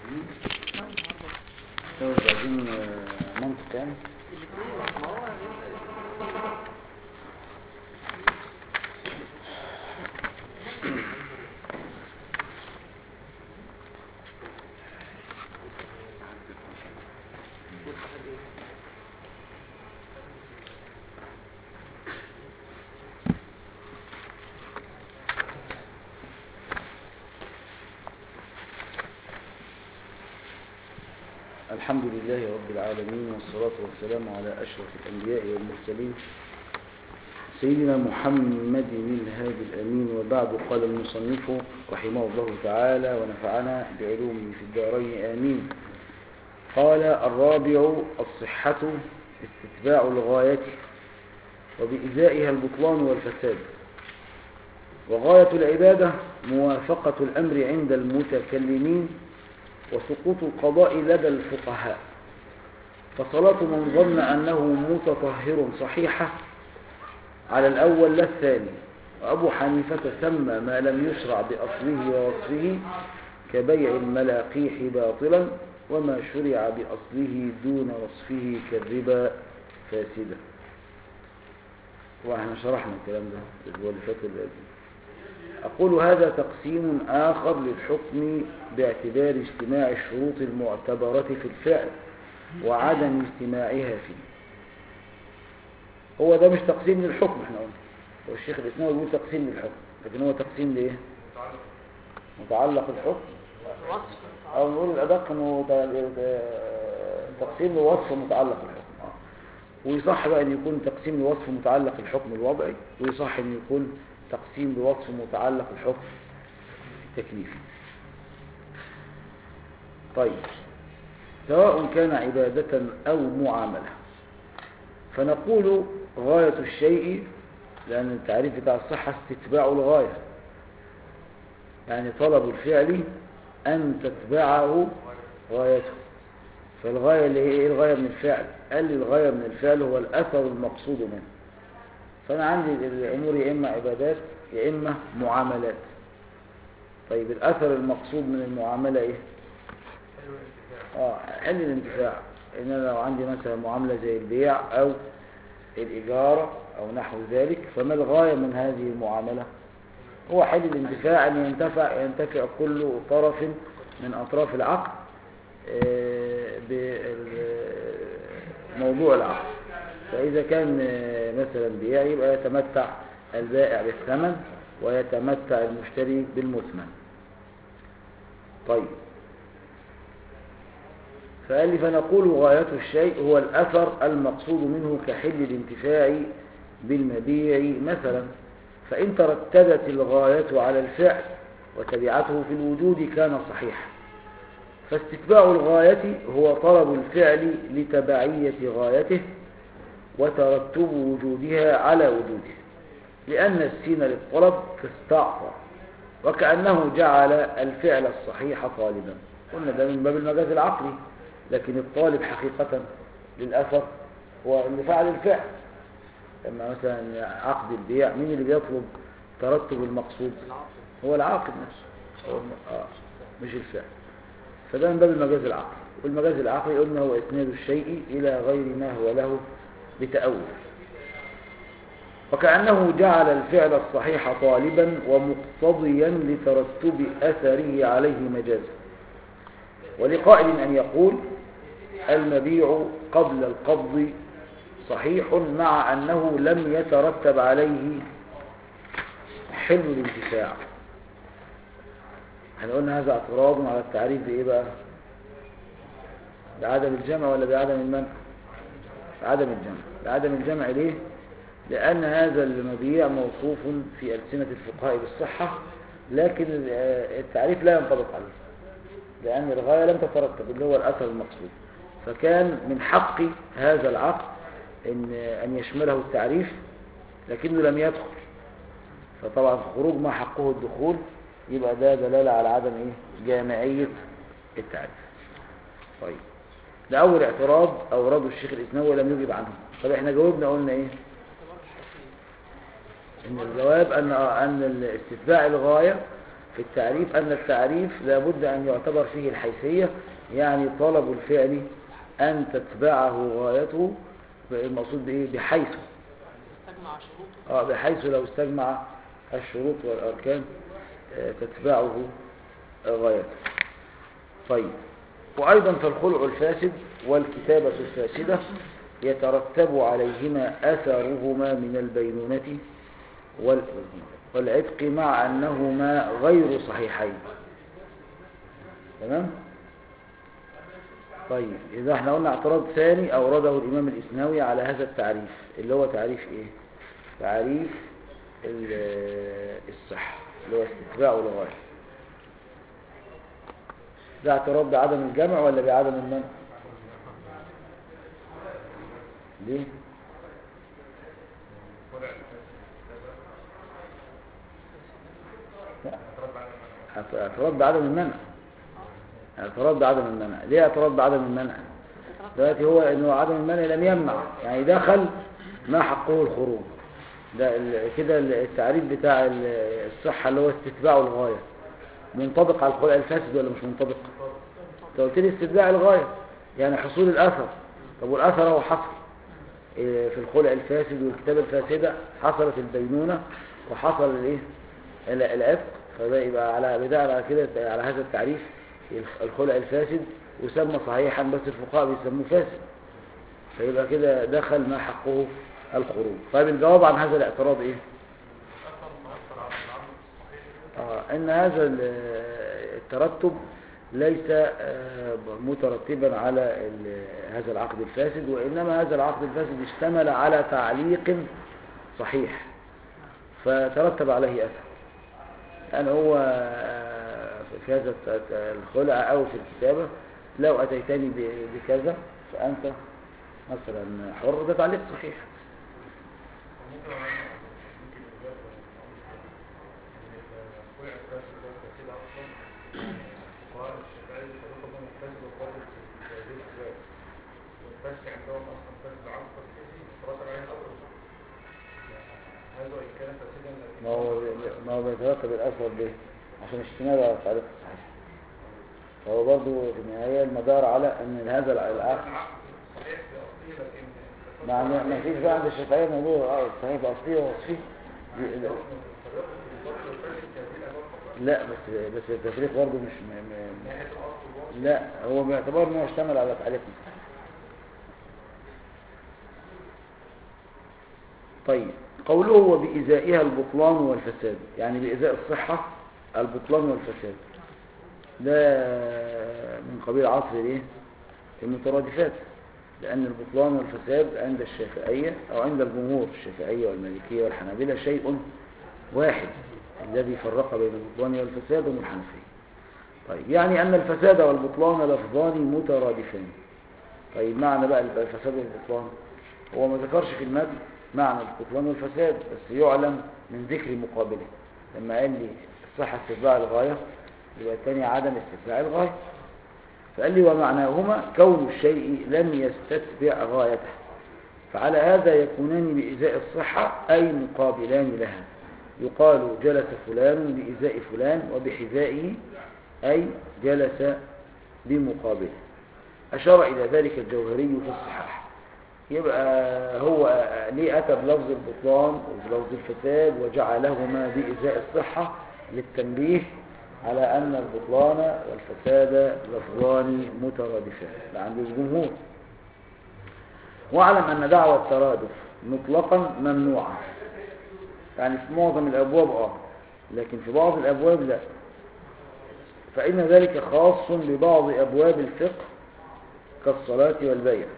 لو عايزين آه، منطق يعني الحمد لله رب العالمين والصلاة والسلام على أشرف الأنبياء والمرسلين سيدنا محمد الهادي الأمين وبعد قال المصنف رحمه الله تعالى ونفعنا بعلومه في الدارين آمين قال الرابع الصحة استتباع الغاية وبإزائها البطلان والفساد وغاية العبادة موافقة الأمر عند المتكلمين وسقوط القضاء لدى الفقهاء فصلاة من ظن أنه متطهر صحيحة على الأول لا الثاني وأبو حنيفة سمى ما لم يشرع بأصله ووصفه كبيع الملاقيح باطلا وما شرع بأصله دون وصفه كالربا فاسدا واحنا شرحنا الكلام ده الأسبوع اللي فات واللي قبله. أقول هذا تقسيم آخر للحكم باعتبار اجتماع الشروط المعتبرة في الفعل وعدم اجتماعها فيه هو ده مش تقسيم للحكم احنا قلنا هو الشيخ الإسلام بيقول تقسيم للحكم لكن هو تقسيم لإيه متعلق الحكم أو نقول الأدق إنه ده- تقسيم لوصف متعلق الحكم آه. ويصح بقى أن يكون تقسيم لوصف متعلق الحكم الوضعي ويصح أن يكون تقسيم بوصف متعلق الحكم التكليفي طيب سواء كان عبادة أو معاملة فنقول غاية الشيء لأن التعريف بتاع الصحة استتباع الغاية يعني طلب الفعل أن تتبعه غايته فالغاية اللي هي إيه الغاية من الفعل قال لي الغاية من الفعل هو الأثر المقصود منه فأنا عندي الأمور يا إما عبادات يا إما معاملات طيب الأثر المقصود من المعاملة إيه؟ آه حل الانتفاع إن أنا لو عندي مثلا معاملة زي البيع أو الإجارة أو نحو ذلك فما الغاية من هذه المعاملة؟ هو حل الانتفاع أن ينتفع ينتفع كل طرف من أطراف العقد آه، بموضوع العقد فإذا كان آه، مثلا بيع يبقى يتمتع البائع بالثمن ويتمتع المشتري بالمثمن طيب فقال لي فنقول غاية الشيء هو الأثر المقصود منه كحل الانتفاع بالمبيع مثلا فإن ترتبت الغاية على الفعل وتبعته في الوجود كان صحيحا فاستتباع الغاية هو طلب الفعل لتبعية غايته وترتب وجودها على وجوده لأن السين للطلب تستعطى وكأنه جعل الفعل الصحيح طالبا قلنا ده من باب المجاز العقلي لكن الطالب حقيقة للأثر هو اللي فعل الفعل لما مثلا عقد البيع مين اللي بيطلب ترتب المقصود هو العاقد نفسه هو الم- آه مش الفعل فده من باب المجاز العقلي والمجاز العقلي قلنا هو إسناد الشيء إلى غير ما هو له بتأول وكأنه جعل الفعل الصحيح طالبا ومقتضيا لترتب أثره عليه مجازا ولقائل أن يقول المبيع قبل القبض صحيح مع أنه لم يترتب عليه حل الانتفاع احنا قلنا هذا اعتراض على التعريف بإيه بقى بعدم الجمع ولا بعدم المنع بعدم الجمع بعدم الجمع ليه لأن هذا المبيع موصوف في ألسنة الفقهاء بالصحة لكن آه، التعريف لا ينطبق عليه لأن الغاية لم تترتب اللي هو الأثر المقصود فكان من حق هذا العقد إن, أن يشمله التعريف لكنه لم يدخل فطبعا خروج ما حقه الدخول يبقى ده دلالة على عدم إيه؟ جامعية التعريف طيب ده أول اعتراض أورده الشيخ الإسناوي ولم يجب عنه طب احنا جاوبنا قلنا إيه ان الجواب ان ان استتباع الغايه في التعريف أن التعريف لابد أن يعتبر فيه الحيثية يعني طلب الفعل أن تتبعه غايته المقصود بإيه بحيث استجمع شروطه آه بحيث لو استجمع الشروط والأركان آه، تتبعه آه، غايته طيب وأيضا فالخلع الفاسد والكتابة الفاسدة يترتب عليهما أثرهما من البينونة وال- والعتق مع أنهما غير صحيحين تمام طيب إذا احنا قلنا اعتراض ثاني أورده الإمام الإسناوي على هذا التعريف اللي هو تعريف إيه تعريف ال- الصحة اللي هو استتباع الغاية ده اعتراض بعدم الجمع ولا بعدم المنع ليه لا. اعتراض بعدم المنع اعتراض بعدم المنع ليه اعتراض بعدم المنع دلوقتي هو انه عدم المنع لم يمنع يعني دخل ما حقه الخروج ده ال- كده التعريف بتاع ال- الصحة اللي هو استتباع الغاية منطبق على الخلق الفاسد ولا مش منطبق انت قلت لي استتباع الغاية يعني حصول الأثر طب والأثر هو حصل إيه، في الخلع الفاسد والكتابة الفاسدة حصلت البينونة وحصل الايه ال- العتق فده يبقى على بداية على كده على هذا التعريف الخ- الخلع الفاسد يسمى صحيحا بس الفقهاء بيسموه فاسد فيبقى كده دخل ما حقه الخروج طيب الجواب عن هذا الاعتراض ايه آه ان هذا ال- الترتب ليس آه، مترتبا على ال- هذا العقد الفاسد وإنما هذا العقد الفاسد اشتمل على تعليق صحيح فترتب عليه أثر يعني هو آه، في هذا الت- الخلع أو في الكتابة لو أتيتني ب- بكذا فأنت مثلا حر ده تعليق صحيح ما هو ما هو بيترتب الأثر به عشان اشتمال على التعليق الصحيح فهو برضو في النهاية المدار على أن هذا العقد مع ان ما فيش بقى عند الشافعية موضوع اه صحيح بأصلية ووصفية دي- لا. لا بس بس التفريق برضه مش م... م... لا هو باعتبار انه اشتمل على تعليق صحيح طيب قوله وبإزائها البطلان والفساد يعني بإزاء الصحة البطلان والفساد ده من قبيل عصر الايه المترادفات لأن البطلان والفساد عند الشافعية أو عند الجمهور الشافعية والمالكية والحنابلة شيء واحد الذي فرق بين البطلان والفساد هم الحنفية طيب يعني أن الفساد والبطلان لفظان مترادفان طيب معنى بقى الفساد والبطلان هو ما ذكرش في المد معنى البطلان والفساد بس يعلم من ذكر مقابله لما قال لي الصحة استتباع الغاية يبقى الثاني عدم استتباع الغاية فقال لي ومعناهما كون الشيء لم يستتبع غايته فعلى هذا يكونان بإزاء الصحة أي مقابلان لها يقال جلس فلان بإزاء فلان وبحذائه أي جلس بمقابله أشار إلى ذلك الجوهري في الصحاح يبقى هو ليه أتى بلفظ البطلان وبلفظ الفساد وجعلهما بإزاء الصحة للتنبيه على أن البطلان والفساد لفظان مترادفان ده عند الجمهور واعلم أن دعوة الترادف مطلقا ممنوعة يعني في معظم الأبواب آه لكن في بعض الأبواب لا فإن ذلك خاص ببعض أبواب الفقه كالصلاة والبيع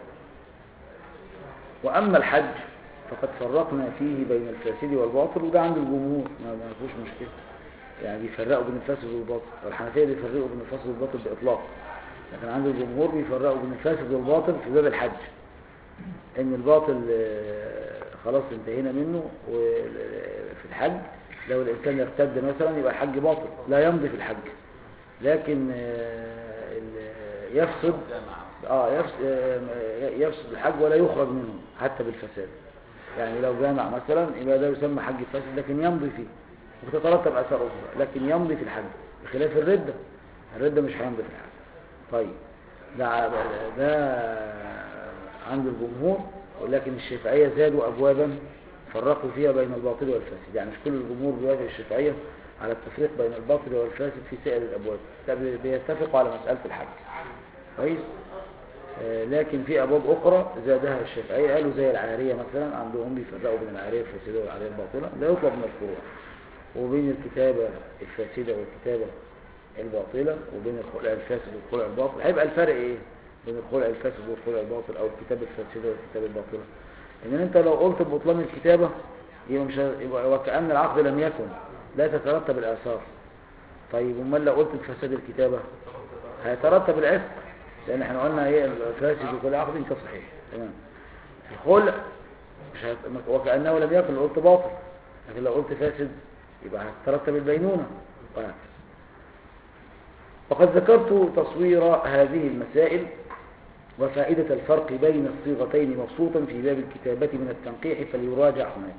وأما الحج فقد فرقنا فيه بين الفاسد والباطل وده عند الجمهور ما ما فيهوش مشكلة يعني بيفرقوا بين الفاسد والباطل والحنفية بيفرقوا بين الفاسد والباطل بإطلاق لكن عند الجمهور بيفرقوا بين الفاسد والباطل في باب الحج ان الباطل آه، خلاص انتهينا منه وفي الحج لو الانسان ارتد مثلا يبقى الحج باطل لا يمضي في الحج لكن آه، ال- يفسد اه يفسد, يفسد الحج ولا يخرج منه حتى بالفساد يعني لو جامع مثلا يبقى ده يسمى حج فاسد لكن يمضي فيه وتترتب اثار اخرى لكن يمضي في الحج بخلاف الردة الردة مش هيمضي في الحج طيب ده ده عند الجمهور ولكن الشافعية زادوا ابوابا فرقوا فيها بين الباطل والفاسد يعني مش كل الجمهور بيوافق الشافعية على التفريق بين الباطل والفاسد في سائر الابواب لا بي- بيتفقوا على مسألة الحج كويس آه، لكن في ابواب اخرى زادها الشافعية قالوا زي العارية مثلا عندهم بيفرقوا بين العارية الفاسدة والعارية الباطلة لا يطلب من الفروع وبين الكتابة الفاسدة والكتابة الباطلة وبين الخلع الفاسد والخلع الباطل هيبقى الفرق ايه بين الخلع الفاسد والخلع الباطل او الكتابة الفاسدة والكتابة الباطلة ان انت لو قلت ببطلان الكتابة يبقى مش ه- يبقى وكأن العقد لم يكن لا تترتب الآثار طيب امال لو قلت بفساد الكتابة هيترتب العتق لان احنا قلنا هي الفاسد وكل عقد كصحيح تمام الخلع مش هت... وكأنه لم يكن لو قلت باطل لكن لو قلت فاسد يبقى هتترتب البينونة وهكذا وقد ذكرت تصوير هذه المسائل وفائدة الفرق بين الصيغتين مبسوطا في باب الكتابة من التنقيح فليراجع هناك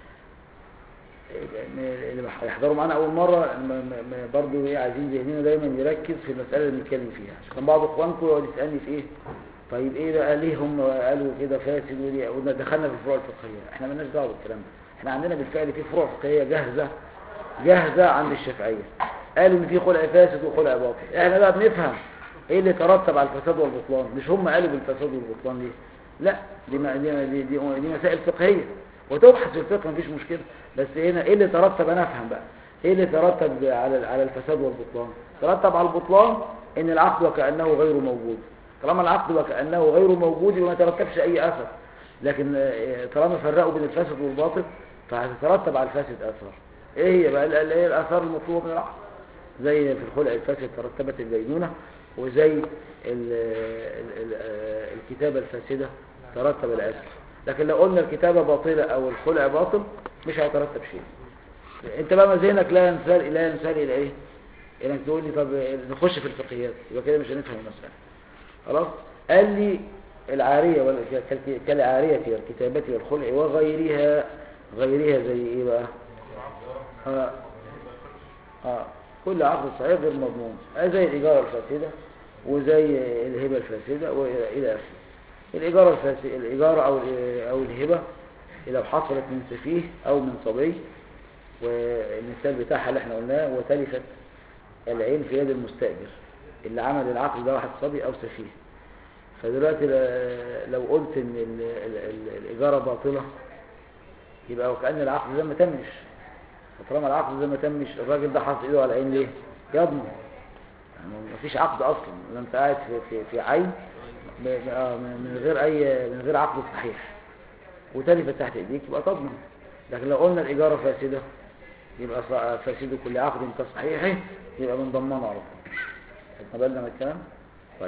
اللي هيحضروا معانا أول مرة م- م- م- برضو إيه عايزين ذهننا دايما يركز في المسألة اللي بنتكلم فيها عشان كان بعض إخوانكم يقعد يسألني في إيه طيب إيه بقى ليه هم قالوا كده فاسد وليه قلنا دخلنا في الفروع الفقهية إحنا مالناش دعوة بالكلام ده إحنا عندنا بالفعل في فروع فقهية جاهزة جاهزة عند الشافعية قالوا إن في خلع فاسد وخلع باطل إحنا بقى بنفهم إيه اللي ترتب على الفساد والبطلان مش هم قالوا بالفساد والبطلان ليه لا دي ما- دي دي, دي, دي مسائل فقهية وتبحث في الفقه مفيش مشكلة بس هنا ايه اللي ترتب انا افهم بقى ايه اللي ترتب على على الفساد والبطلان ترتب على البطلان ان العقد وكأنه غير موجود طالما العقد وكأنه غير موجود يبقى ما ترتبش اي اثر لكن آه، طالما فرقوا بين الفاسد والباطل فهتترتب على الفاسد اثار ايه هي بقى ال- ال- ايه الاثار المطلوبه من العقد زي في الخلع الفاسد ترتبت البينونه وزي ال ال ال آه، الكتابه الفاسده ترتب العتق لكن لو قلنا الكتابه باطله او الخلع باطل مش هيترتب شيء انت بقى ما ذهنك لا ينسال لا ينسال الى ايه انك تقول لي طب نخش في الفقهيات يبقى كده مش هنفهم المساله خلاص قال لي العاريه وال- كالك- كالعاريه والكتابه والخلع وغيرها غيرها زي ايه بقى اه اه كل عقد صحيح غير مضمون آه زي الاجاره الفاسده وزي الهبه الفاسده والى اخره الإيجار الفاسد الإيجار أو أو الهبة لو حصلت من سفيه أو من صبي والمثال بتاعها اللي احنا قلناه وتلفت العين في يد المستأجر اللي عمل العقد ده واحد صبي أو سفيه فدلوقتي ل- لو قلت إن ال- ال- ال- الإيجارة باطلة يبقى وكأن العقد ده ما تمش فطالما العقد ده ما تمش الراجل ده حاطط إيده على العين ليه؟ يضمن يعني ما فيش عقد أصلا ولا أنت قاعد في في في عين ب- ب- آه، من من غير أي من غير عقد صحيح وتلفت تحت إيديك يبقى تضمن لكن لو قلنا الإيجارة فاسدة يبقى ص- فاسد كل عقد كصحيحه يبقى بنضمنه على طول خدنا بالنا من الكلام طيب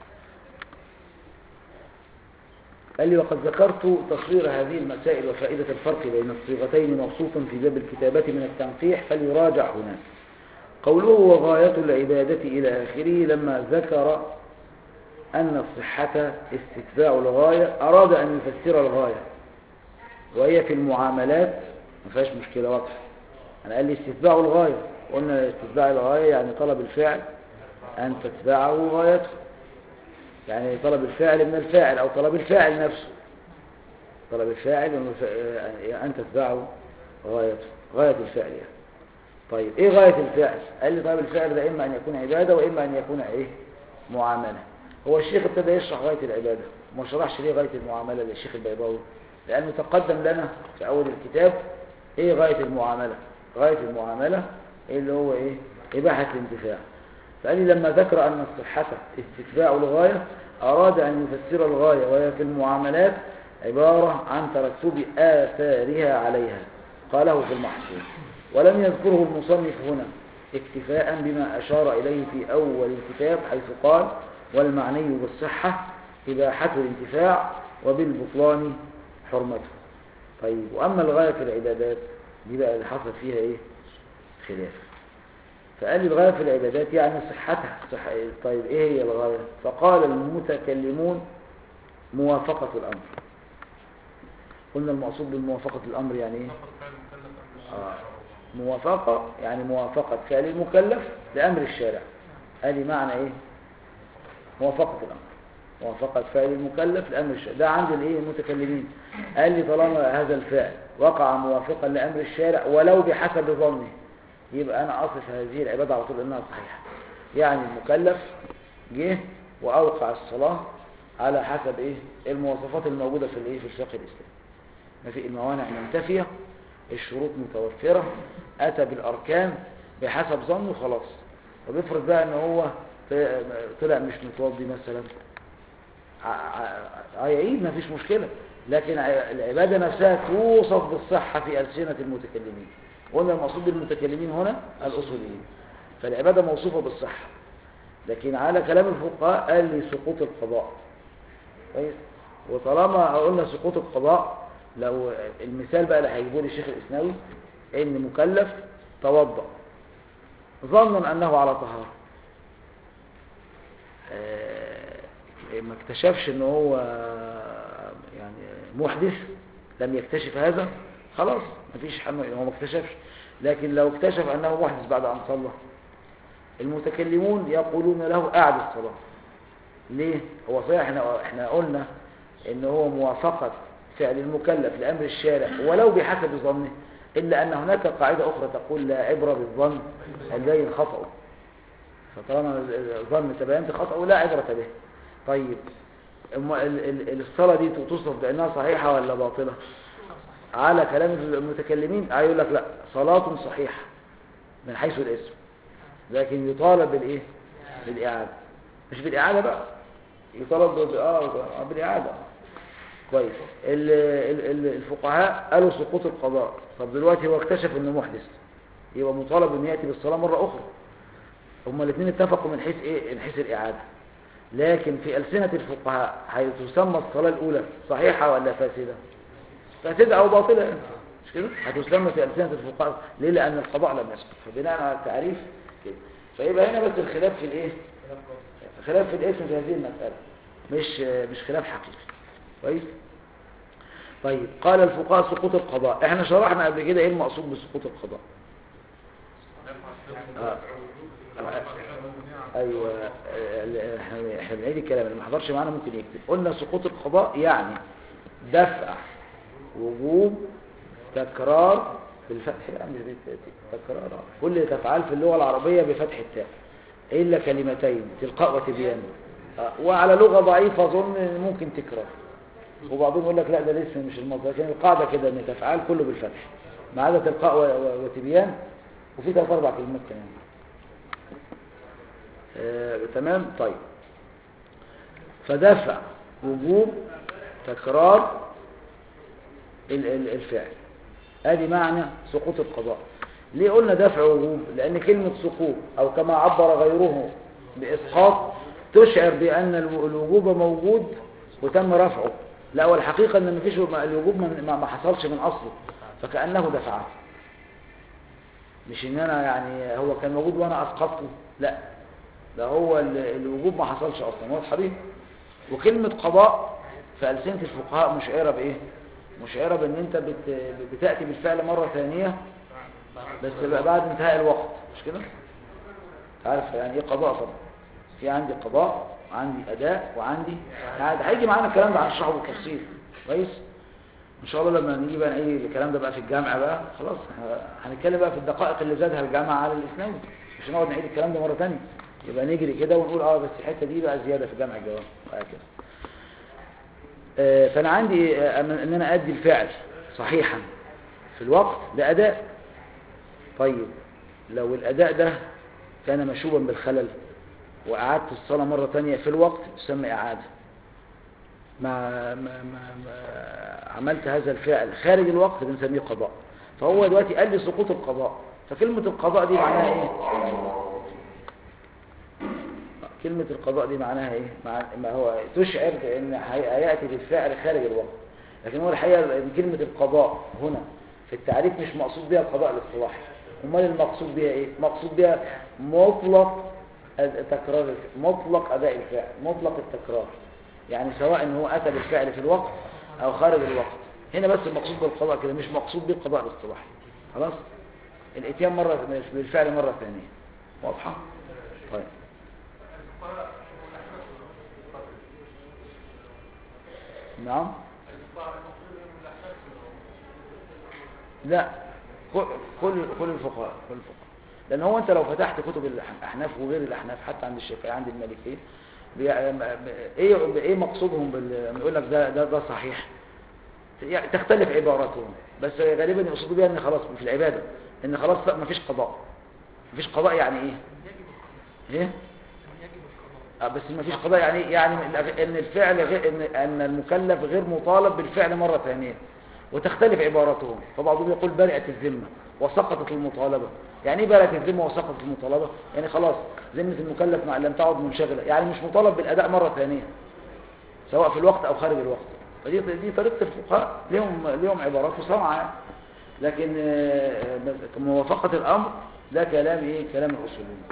قال لي وقد ذكرت تصوير هذه المسائل وفائدة الفرق بين الصيغتين مبسوطا في باب الكتابة من التنقيح فليراجع هناك قوله وغاية العبادة إلى آخره لما ذكر أن الصحة استتباع الغاية أراد أن يفسر الغاية وهي في المعاملات ما فيهاش مشكلة واضحة أنا قال لي استتباع الغاية قلنا استتباع الغاية يعني طلب الفعل أن تتبعه غايته يعني طلب الفعل من الفاعل أو طلب الفاعل نفسه طلب الفاعل من الف- أن تتبعه غايته غاية الفعل يعني طيب إيه غاية الفعل قال لي طلب الفعل ده إما أن يكون عبادة وإما أن يكون إيه معاملة هو الشيخ ابتدى يشرح غاية العبادة وما شرحش ليه غاية المعاملة للشيخ البيضاوي لأنه تقدم لنا في أول الكتاب إيه غاية المعاملة غاية المعاملة إيه اللي هو إيه إباحة الانتفاع فقال لي لما ذكر أن الصحة استتباع الغاية أراد أن يفسر الغاية وهي في المعاملات عبارة عن ترتب آثارها عليها قاله في المحصول ولم يذكره المصنف هنا اكتفاء بما أشار إليه في أول الكتاب حيث قال والمعني بالصحة إباحة الانتفاع وبالبطلان حرمته طيب وأما الغاية في العبادات دي بقى اللي حصل فيها إيه خلاف فقال لي الغاية في العبادات يعني صحتها صح... طيب إيه هي الغاية فقال المتكلمون موافقة الأمر قلنا المقصود بالموافقة الأمر يعني إيه فقط فعل مكلف أم آه. موافقة يعني موافقة فعل المكلف لأمر الشارع ادي معنى ايه موافقة الأمر موافقة فعل المكلف لأمر الشارع ده عند الايه المتكلمين قال لي طالما هذا الفعل وقع موافقا لأمر الشارع ولو بحسب ظنه يبقى أنا أصف هذه العبادة على طول إنها صحيحة يعني المكلف جه وأوقع الصلاة على حسب إيه المواصفات الموجودة في الإيه في الفقه الإسلامي ما في الموانع منتفية الشروط متوفرة أتى بالأركان بحسب ظنه خلاص طب افرض بقى إن هو ط- طلع مش متوضي مثلا ع- ع- هيعيد مفيش مشكلة لكن ع- العبادة نفسها توصف بالصحة في ألسنة المتكلمين قلنا المقصود بالمتكلمين هنا الأصوليين فالعبادة موصوفة بالصحة لكن على كلام الفقهاء قال لي سقوط القضاء كويس وطالما قلنا سقوط القضاء لو المثال بقى اللي هيجيبه لي الشيخ الإسناوي ان مكلف توضأ ظنا أنه على طهارة آه، ما اكتشفش ان هو يعني محدث لم يكتشف هذا خلاص مفيش حم... هو ما اكتشفش لكن لو اكتشف انه محدث بعد ان صلى المتكلمون يقولون له اعد الصلاه ليه هو صحيح احنا احنا قلنا ان هو موافقه فعل المكلف لامر الشارع ولو بحسب ظنه الا ان هناك قاعده اخرى تقول لا عبره بالظن البين خطأه فطالما الظن تبينت خطأه لا عبرة به طيب أما ال- ال- الصلاة دي توصف بأنها صحيحة ولا باطلة على كلام المتكلمين هيقول لك لا صلاة صحيحة من حيث الاسم لكن يطالب بالإيه بالإعادة مش بالإعادة بقى يطالب بال- آه بالإعادة كويس ال- ال- ال- الفقهاء قالوا سقوط القضاء طب دلوقتي هو اكتشف انه محدث يبقى مطالب انه ياتي بالصلاه مره اخرى هما الاثنين اتفقوا من حيث ايه من حيث الاعاده لكن في السنه الفقهاء هتسمى الصلاه الاولى صحيحه ولا فاسده فاسده او باطله مش كده هتسمى في السنه الفقهاء ليه لان القضاء لم يسقط فبناء على التعريف كده فيبقى هنا بس الخلاف في الايه خلاف في الاسم في هذه المساله مش مش خلاف حقيقي كويس طيب قال الفقهاء سقوط القضاء احنا شرحنا قبل كده ايه المقصود بسقوط القضاء آه. ايوه آه، احنا احنا بنعيد الكلام اللي ما حضرش معانا ممكن يكتب قلنا سقوط القضاء يعني دفع وجوب تكرار بالفتح لا مش بالتأتي تكرار آه. كل تفعال في اللغة العربية بفتح التاء إلا كلمتين تلقاء وتبيان آه، وعلى لغة ضعيفة أظن إن ممكن تكرار وبعضهم يقول لك لا ده الاسم مش المصدر لكن القاعدة كده ان تفعال كله بالفتح ما عدا تلقاء و- و- وتبيان وفي ثلاث اربع كلمات كمان آه تمام طيب فدفع وجوب تكرار ال- ال- الفعل ادي معنى سقوط القضاء ليه قلنا دفع وجوب لان كلمة سقوط او كما عبر غيره باسقاط تشعر بان الو- الوجوب موجود وتم رفعه لا والحقيقة ان مفيش الوجوب ما- ما ما حصلش من اصله فكأنه دفعه مش ان انا يعني هو كان موجود وانا اسقطته لا ده هو ال- الوجوب ما حصلش اصلا واضحه دي وكلمة قضاء في ألسنة الفقهاء مشعرة بايه مشعرة بان انت بت... بتأتي بالفعل مرة ثانية بس بقى بعد انتهاء الوقت مش كده عارف يعني ايه قضاء طبعا في عندي قضاء وعندي اداء وعندي يعني ده هيجي معانا الكلام ده هنشرحه بالتفصيل كويس ان شاء الله لما نيجي بقى ايه الكلام ده بقى في الجامعه بقى خلاص ه- هنتكلم بقى في الدقائق اللي زادها الجامعه على الاسلام مش هنقعد نعيد الكلام ده مره ثانيه يبقى نجري كده ونقول اه بس الحته دي بقى زياده في جامع الجواب وهكذا آه، فانا عندي آه، ان إن انا ادي الفعل صحيحا في الوقت لاداء طيب لو الاداء ده كان مشوبا بالخلل واعدت الصلاه مره ثانيه في الوقت تسمى اعاده ما, ما, ما, ما عملت هذا الفعل خارج الوقت بنسميه قضاء فهو دلوقتي قال لي سقوط القضاء فكلمة القضاء دي معناها ايه كلمة القضاء دي معناها ايه مع ما هو تشعر بان هي- هيأتي بالفعل خارج الوقت لكن هو الحقيقة ان كلمة القضاء هنا في التعريف مش مقصود بها القضاء الاصطلاحي امال المقصود بها ايه مقصود بها مطلق ال- تكرار الف- مطلق اداء الفعل مطلق التكرار يعني سواء ان هو اتى بالفعل في الوقت او خارج الوقت هنا بس المقصود بالقضاء كده مش مقصود بالقضاء الاصطلاحي خلاص الاتيان مرة بالفعل مرة ثانية واضحة طيب نعم لا كل كل كل الفقهاء كل الفقهاء لان هو انت لو فتحت كتب الاحناف وغير الاحناف حتى عند الشافعي عند المالكيه بي- ايه ايه مقصودهم بال لما يقول لك ده ده ده صحيح يعني تختلف عباراتهم بس غالبا يقصدوا بيها ان خلاص في العباده ان خلاص ما فيش قضاء ما فيش قضاء يعني ايه يجب ايه يجب القضاء آه، بس ما فيش قضاء يعني يعني ان الفعل غير ان ان المكلف غير مطالب بالفعل مره ثانيه وتختلف عباراتهم فبعضهم يقول برئت الذمه وسقطت المطالبه يعني ايه برئت الذمه وسقطت المطالبه يعني خلاص ذمه المكلف مع لم تعد منشغله يعني مش مطالب بالاداء مره ثانيه سواء في الوقت او خارج الوقت فدي دي طريقه الفقهاء لهم لهم عبارات وصنعه لكن آه، موافقه الامر ده كلام ايه كلام الاصوليين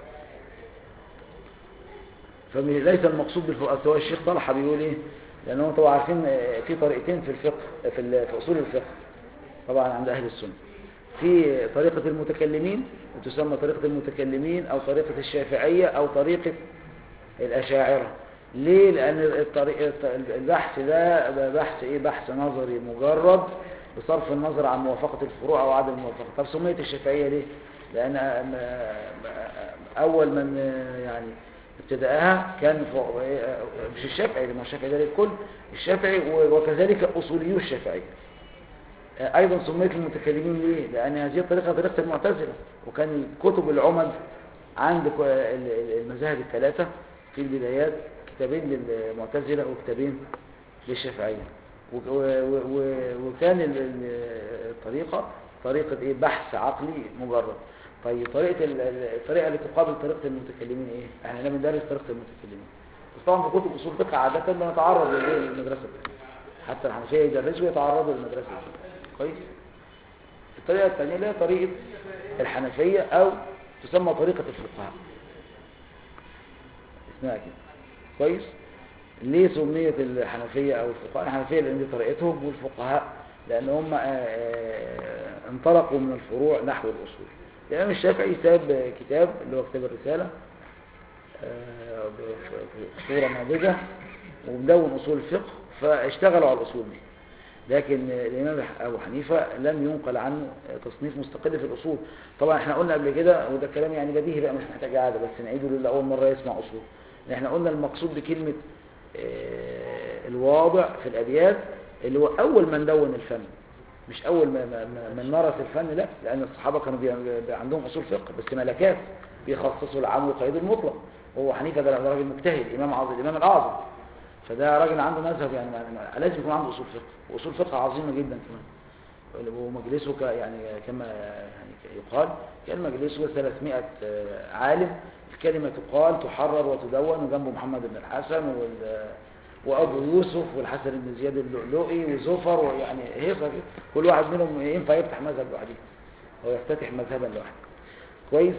فليس المقصود بالفقهاء سواء الشيخ طلحه بيقول ايه لان هم طبعا عارفين آه، في طريقتين في الفقه في, ال- في اصول الفقه طبعا عند اهل السنه في طريقه المتكلمين وتسمى طريقه المتكلمين او طريقه الشافعيه او طريقه الاشاعره ليه لان الطريق البحث ده ده بحث ايه بحث نظري مجرد بصرف النظر عن موافقه الفروع او عدم الموافقه طب سميت الشافعيه ليه لان م- م- اول من يعني ابتداها كان فوق- مش الشافعي ما هو الشافعي ده للكل الشافعي و- وكذلك اصوليو الشافعيه ايضا سميت المتكلمين ليه لان هذه الطريقه طريقه المعتزله وكان كتب العمد عند ك- ال- ال- المذاهب الثلاثه في البدايات كتابين للمعتزله وكتابين للشافعيه و- و- و- وكان ال- ال- الطريقه طريقه ايه بحث عقلي مجرد طيب طريقه ال- ال- الطريقه اللي تقابل طريقه المتكلمين ايه احنا بندرس طريقه المتكلمين بس طبعا في كتب اصول الفقه عاده بنتعرض للإيه؟ للمدرسه الثانيه حتى الحنفيه يدرسوا ويتعرضوا للمدرسه الثانيه كويس الطريقه الثانيه اللي هي طريقه الحنفيه او تسمى طريقه الفقهاء اسمها كده كويس ليه سميت الحنفيه او الفقهاء الحنفيه لان دي طريقتهم والفقهاء لان هم آه، آه، انطلقوا من الفروع نحو الاصول الامام الشافعي ساب كتاب اللي هو كتاب الرساله آه، ب- بصوره ناضجه ومدون اصول الفقه فاشتغلوا على الاصول دي لكن الامام ابو حنيفه لم ينقل عنه تصنيف مستقل في الاصول طبعا احنا قلنا قبل كده وده كلام يعني بديهي بقى مش محتاج قاعده بس نعيده للي اول مره يسمع اصول إن احنا قلنا المقصود بكلمه آه، الواضع في الابيات اللي هو اول من دون الفن مش اول ما ما- ما- من مارس الفن لا لان الصحابه كانوا بي- بي- عندهم اصول فقه بس ملكات بيخصصوا العام ويقيدوا المطلق وهو حنيفه ده ده راجل مجتهد امام عظيم الامام الاعظم فده راجل عنده مذهب يعني ما- ما- لازم يكون عنده اصول فقه واصول فقه عظيمه جدا كمان ومجلسه ك- يعني كما يعني يقال كان مجلسه 300 آه، عالم الكلمه تقال تحرر وتدون وجنبه محمد بن الحسن وال وابو يوسف والحسن بن زياد اللؤلؤي وزفر ويعني هيصه كده كل واحد منهم ينفع يفتح مذهب لوحده او يفتتح مذهبا لوحده كويس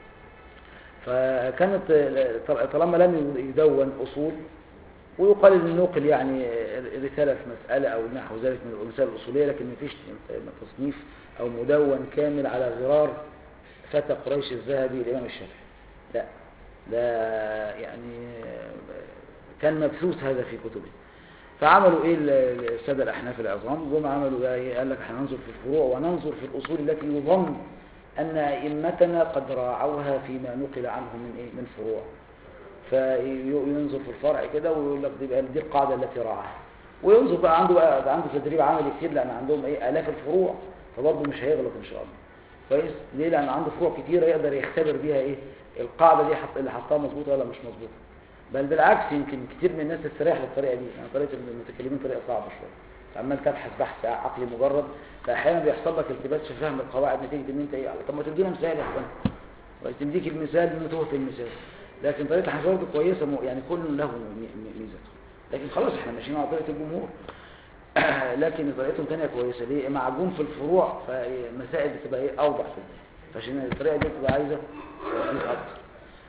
فكانت آه، طالما لم يدون اصول ويقال ان نقل يعني رساله في مساله او نحو ذلك من الرسائل الاصوليه لكن ما فيش تصنيف او مدون كامل على غرار فتى قريش الذهبي الامام الشافعي لا ده يعني كان مبثوث هذا في كتبه فعملوا ايه ال- الساده الاحناف العظام جم عملوا بقى ايه قال لك احنا ننظر في الفروع وننظر في الاصول التي يظن ان ائمتنا قد راعوها فيما نقل عنهم من ايه من فروع فينظر في الفرع كده ويقول لك دي بقى دي القاعده التي راعاها وينظر بقى عنده بقى ده عنده تدريب عملي كتير لان عندهم ايه الاف الفروع فبرضه مش هيغلط ان شاء الله كويس ليه لان عنده فروع كتيره يقدر يختبر بيها ايه القاعده دي حط اللي حطها مظبوطه ولا مش مظبوطه بل بالعكس يمكن كتير من الناس تستريح للطريقه دي يعني طريقه المتكلمين طريقه صعبه شويه عمال تبحث بحث عقلي مجرد فاحيانا بيحصل لك التباس في فهم القواعد نتيجه ان انت ايه طب ما تدينا مثال يا اخوان كويس تديك المثال نتوه في المثال لكن طريقه الحنفيه برضه كويسه م- يعني كل له م- م- ميزته لكن خلاص احنا ماشيين على طريقه الجمهور لكن طريقتهم ثانيه كويسه ليه معجون في الفروع فمسائل بتبقى ايه اوضح في الدين فعشان الطريقه دي بتبقى عايزه تركيز اكتر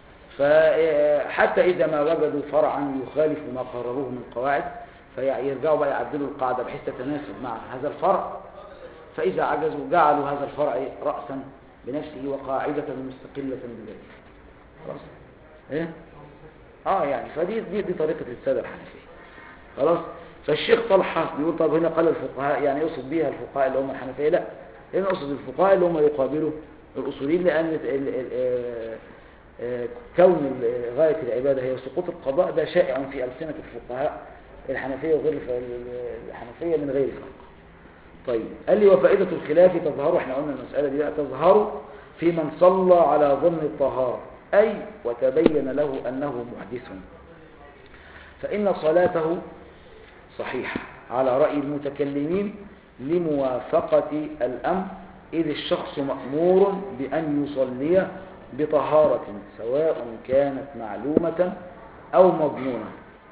فحتى إذا ما وجدوا فرعا يخالف ما قرروه من قواعد فيرجعوا بقى يعدلوا القاعدة بحيث تتناسب مع هذا الفرع فإذا عجزوا جعلوا هذا الفرع رأسا بنفسه وقاعدة مستقلة بذلك خلاص ايه اه يعني فدي دي, دي طريقة السادة الحنفية خلاص فالشيخ طلحة بيقول طب هنا قال الفقهاء يعني يقصد بيها الفقهاء اللي هم الحنفية لا هنا يقصد الفقهاء اللي هم يقابلوا الأصوليين لأن ال- ال- آه، آه، كون ال- غاية العبادة هي سقوط القضاء ده شائع في ألسنة الفقهاء الحنفية وغير الف- ال- الحنفية من غير فرق طيب قال لي وفائدة الخلاف تظهر احنا قلنا المسألة دي بقى تظهر في من صلى على ظن الطهارة أي وتبين له أنه محدث فإن صلاته صحيحة على رأي المتكلمين لموافقة الأمر إذ الشخص مأمور بأن يصلي بطهارة سواء كانت معلومة أو مضمونة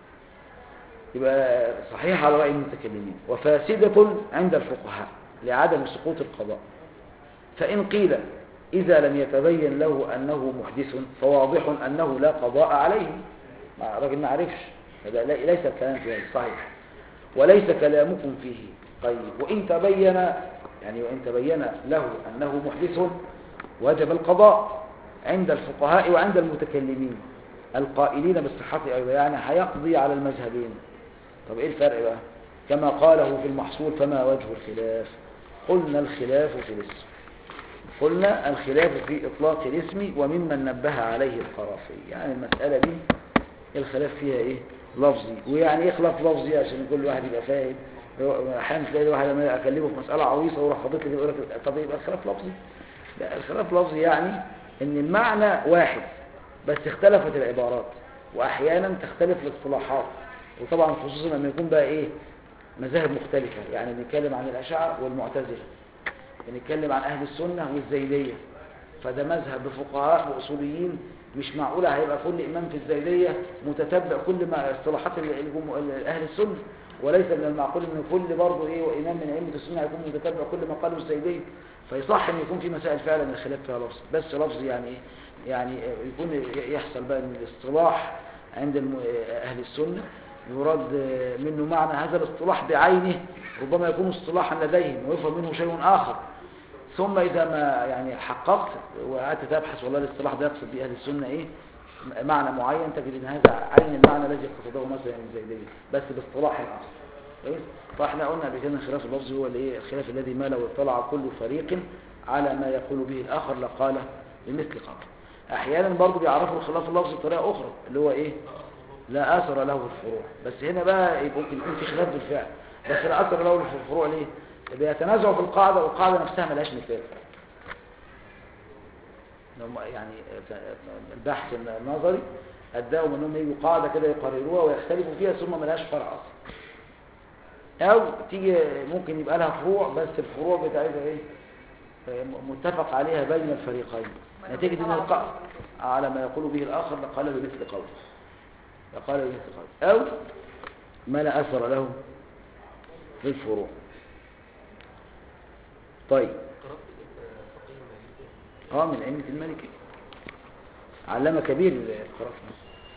يبقى صحيح على رأي المتكلمين وفاسدة عند الفقهاء لعدم سقوط القضاء فإن قيل إذا لم يتبين له أنه محدث فواضح أنه لا قضاء عليه ما الراجل ما عرفش هذا لا- ليس الكلام في هذا صحيح وليس كلامكم فيه طيب وإن تبين يعني وإن تبين له أنه محدث وجب القضاء عند الفقهاء وعند المتكلمين القائلين بالصحة أيضا يعني هيقضي على المذهبين طب إيه الفرق بقى كما قاله في المحصول فما وجه الخلاف قلنا الخلاف في الاسم قلنا الخلاف في إطلاق الاسم وممن نبه عليه القرافي يعني المسألة دي الخلاف فيها إيه لفظي ويعني إيه خلاف لفظي عشان كل واحد يبقى فاهم أحيانا تلاقي الواحد لما أكلمه في مسألة عويصة وراح خبط لي يقول لك طب يبقى الخلاف لفظي لا الخلاف لفظي يعني إن المعنى واحد بس اختلفت العبارات وأحيانا تختلف الاصطلاحات وطبعا خصوصا لما يكون بقى إيه مذاهب مختلفة يعني بنتكلم عن الأشاعرة والمعتزلة بنتكلم عن أهل السنة والزيدية فده مذهب بفقهاء وأصوليين مش معقولة هيبقى كل إمام في الزيدية متتبع كل ما اصطلاحات ال- الجم- أهل السنة وليس من المعقول أن كل برضه إيه وإمام من أئمة السنة يكون متتبع كل ما قاله الزيدية فيصح أن يكون في مسائل فعلا الخلاف فيها لفظ بس لفظ يعني إيه يعني يكون يحصل بقى أن الاصطلاح عند الم- أهل السنة يراد منه معنى هذا الاصطلاح بعينه ربما يكون اصطلاحا لديهم ويفهم منه شيء آخر ثم إذا ما يعني حققت وقعدت تبحث والله الاصطلاح ده يقصد به أهل السنة إيه معنى معين تجد أن هذا عين المعنى الذي قصده مثلا الزيدية بس باصطلاح آخر كويس فاحنا قلنا قبل كده الخلاف اللفظي هو الايه الخلاف الذي ما لو اطلع كل فريق على ما يقول به الآخر لقال بمثل قول أحيانا برضه بيعرفوا الخلاف اللفظي بطريقة أخرى اللي هو إيه لا أثر له في الفروع بس هنا بقى يبقى ممكن يكون في خلاف بالفعل بس لا أثر له في الفروع ليه بيتنازعوا في القاعدة والقاعدة نفسها ملهاش مثال هم يعني البحث النظري أداهم أنهم يجوا قاعدة كده يقرروها ويختلفوا فيها ثم ملهاش فرع أصلا أو تيجي ممكن يبقى لها فروع بس الفروع بتاعتها إيه متفق عليها بين الفريقين نتيجة أن القاعدة على ما يقول به الآخر لقال بمثل قوله لقال بمثل قوله أو ما لا أثر له في الفروع طيب قرأت الفقيه المالكي اه من أئمة المالكي علامة كبير القرافة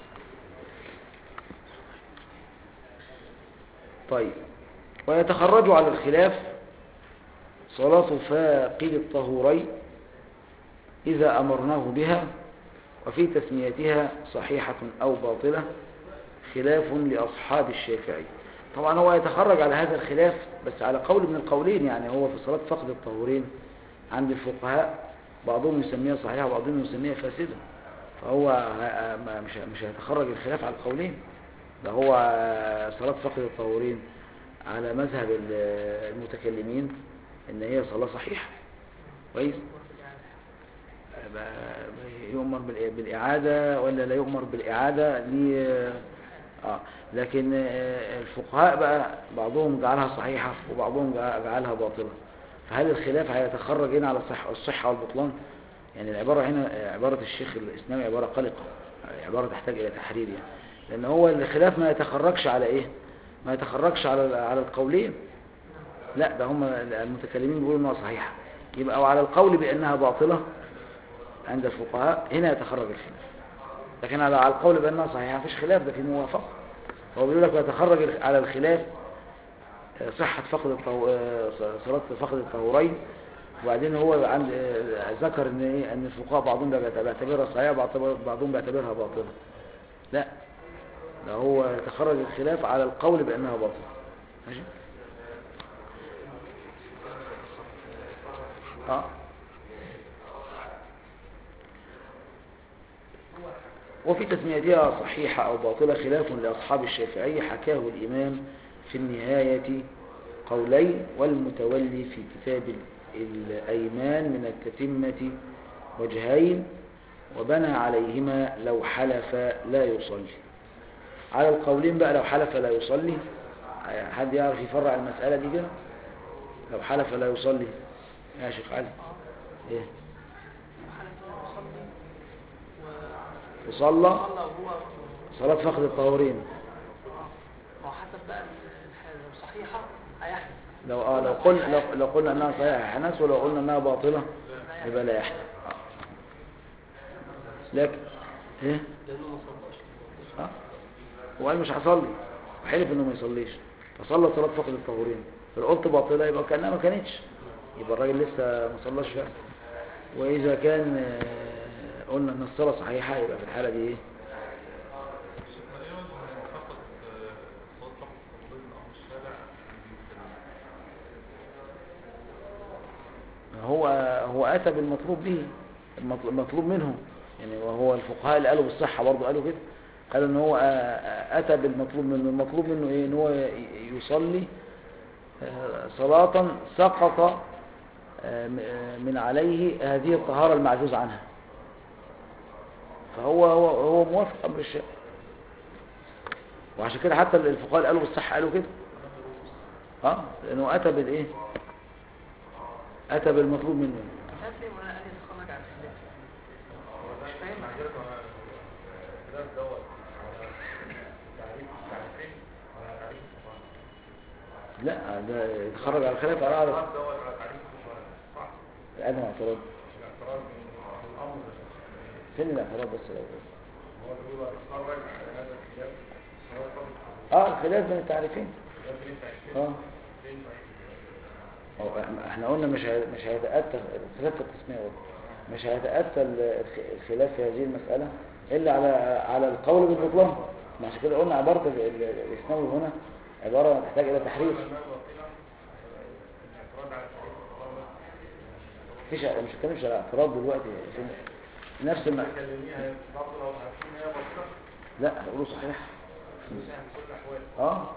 طيب ويتخرج على الخلاف صلاة فاقد الطهورين إذا أمرناه بها وفي تسميتها صحيحة أو باطلة خلاف لأصحاب الشافعي طبعا هو يتخرج على هذا الخلاف بس على قول من القولين يعني هو في صلاة فقد الطهورين عند الفقهاء بعضهم يسميها صحيحة وبعضهم يسميها فاسدة فهو ه- ما- مش مش هيتخرج الخلاف على القولين ده هو صلاة فقد الطهورين على مذهب ال- المتكلمين ان هي صلاة صحيحة كويس ب- يؤمر بالإ- بالإعادة ولا لا يؤمر بالإعادة دي آه لكن آه، الفقهاء بقى بعضهم جعلها صحيحة وبعضهم جع- جعلها باطلة فهل الخلاف هيتخرج هنا على الصح الصحة والبطلان يعني العبارة هنا آه، عبارة الشيخ الإسلامي عبارة قلقة آه، عبارة تحتاج إلى تحرير يعني لأن هو الخلاف ما يتخرجش على إيه ما يتخرجش على على القولين لا ده هم المتكلمين بيقولوا انها صحيحة يبقى او على القول بانها باطلة عند الفقهاء هنا يتخرج الخلاف لكن على على القول بانها صحيحة مفيش خلاف ده في موافقة هو بيقول لك يتخرج على الخلاف آه، صحة فقد الطهو... آه، صلاة فقد الطهورين وبعدين هو عند آه، ذكر ان ايه ان الفقهاء بعضهم بيعت- بيعتبرها صحيحه بعض- بعضهم بيعتبرها باطله لا ده هو تخرج الخلاف على القول بانها باطله ماشي اه وفي تسميتها صحيحة أو باطلة خلاف لأصحاب الشافعي حكاه الإمام في النهاية قولين والمتولي في كتاب الأيمان من التتمة وجهين وبنى عليهما لو حلف لا يصلي على القولين بقى لو حلف لا يصلي حد يعرف يفرع المسألة دي كده لو حلف لا يصلي يا شيخ علي ايه حالة إنه يصلي و- وصلى صلى وهو صلاة فقد الطهورين ما هو حسب بقى الحالة لو صحيحة هيحدث لو اه لو قلنا لو, لو قلنا انها صحيحه حنس ولو قلنا انها باطله يبقى لا يحدث آه. لكن ايه لأنه ما صلاش اه هو قال مش هصلي وحلف انه ما يصليش فصلى صلاه فقد الطهورين فلو قلت باطله يبقى كانها ما كانتش يبقى الراجل لسه ما صلاش فعلا واذا كان آه، قلنا ان الصلاه صحيحه يبقى في الحاله دي ايه هو هو اتى بالمطلوب به المطل- المطلوب منه يعني وهو الفقهاء اللي قالوا بالصحه برضه قالوا كده قالوا ان هو آه، آه، اتى بالمطلوب منه المطلوب منه ايه ان هو ي- يصلي آه، صلاه سقط آه، م- آه، من عليه هذه الطهاره المعجوز عنها فهو هو هو موافق امر الشيء وعشان كده حتى الفقهاء اللي قالوا بالصحه قالوا كده اه لانه اتى بالايه اتى بالمطلوب منه مش عارف ليه ولا قال يتخرج عن الخلاف مش فاهم لا ده يتخرج على الخلاف على عرض أنا اعتراض فين الاعتراض بس الأول اه الخلاف بين التعريفين اه هو إحنا- احنا قلنا مش هي- مش هيتأتى الخلاف في التسمية برضه. مش هيتأتى ال- الخ- الخلاف في هذه المسألة إلا على على القول بالبطلان ما عشان كده قلنا عبارة ال- ال- الإسناوي هنا عبارة تحتاج إلى تحريف مفيش مش هتكلمش على اعتراض دلوقتي عشان نفس الم... لا هقوله صحيح اه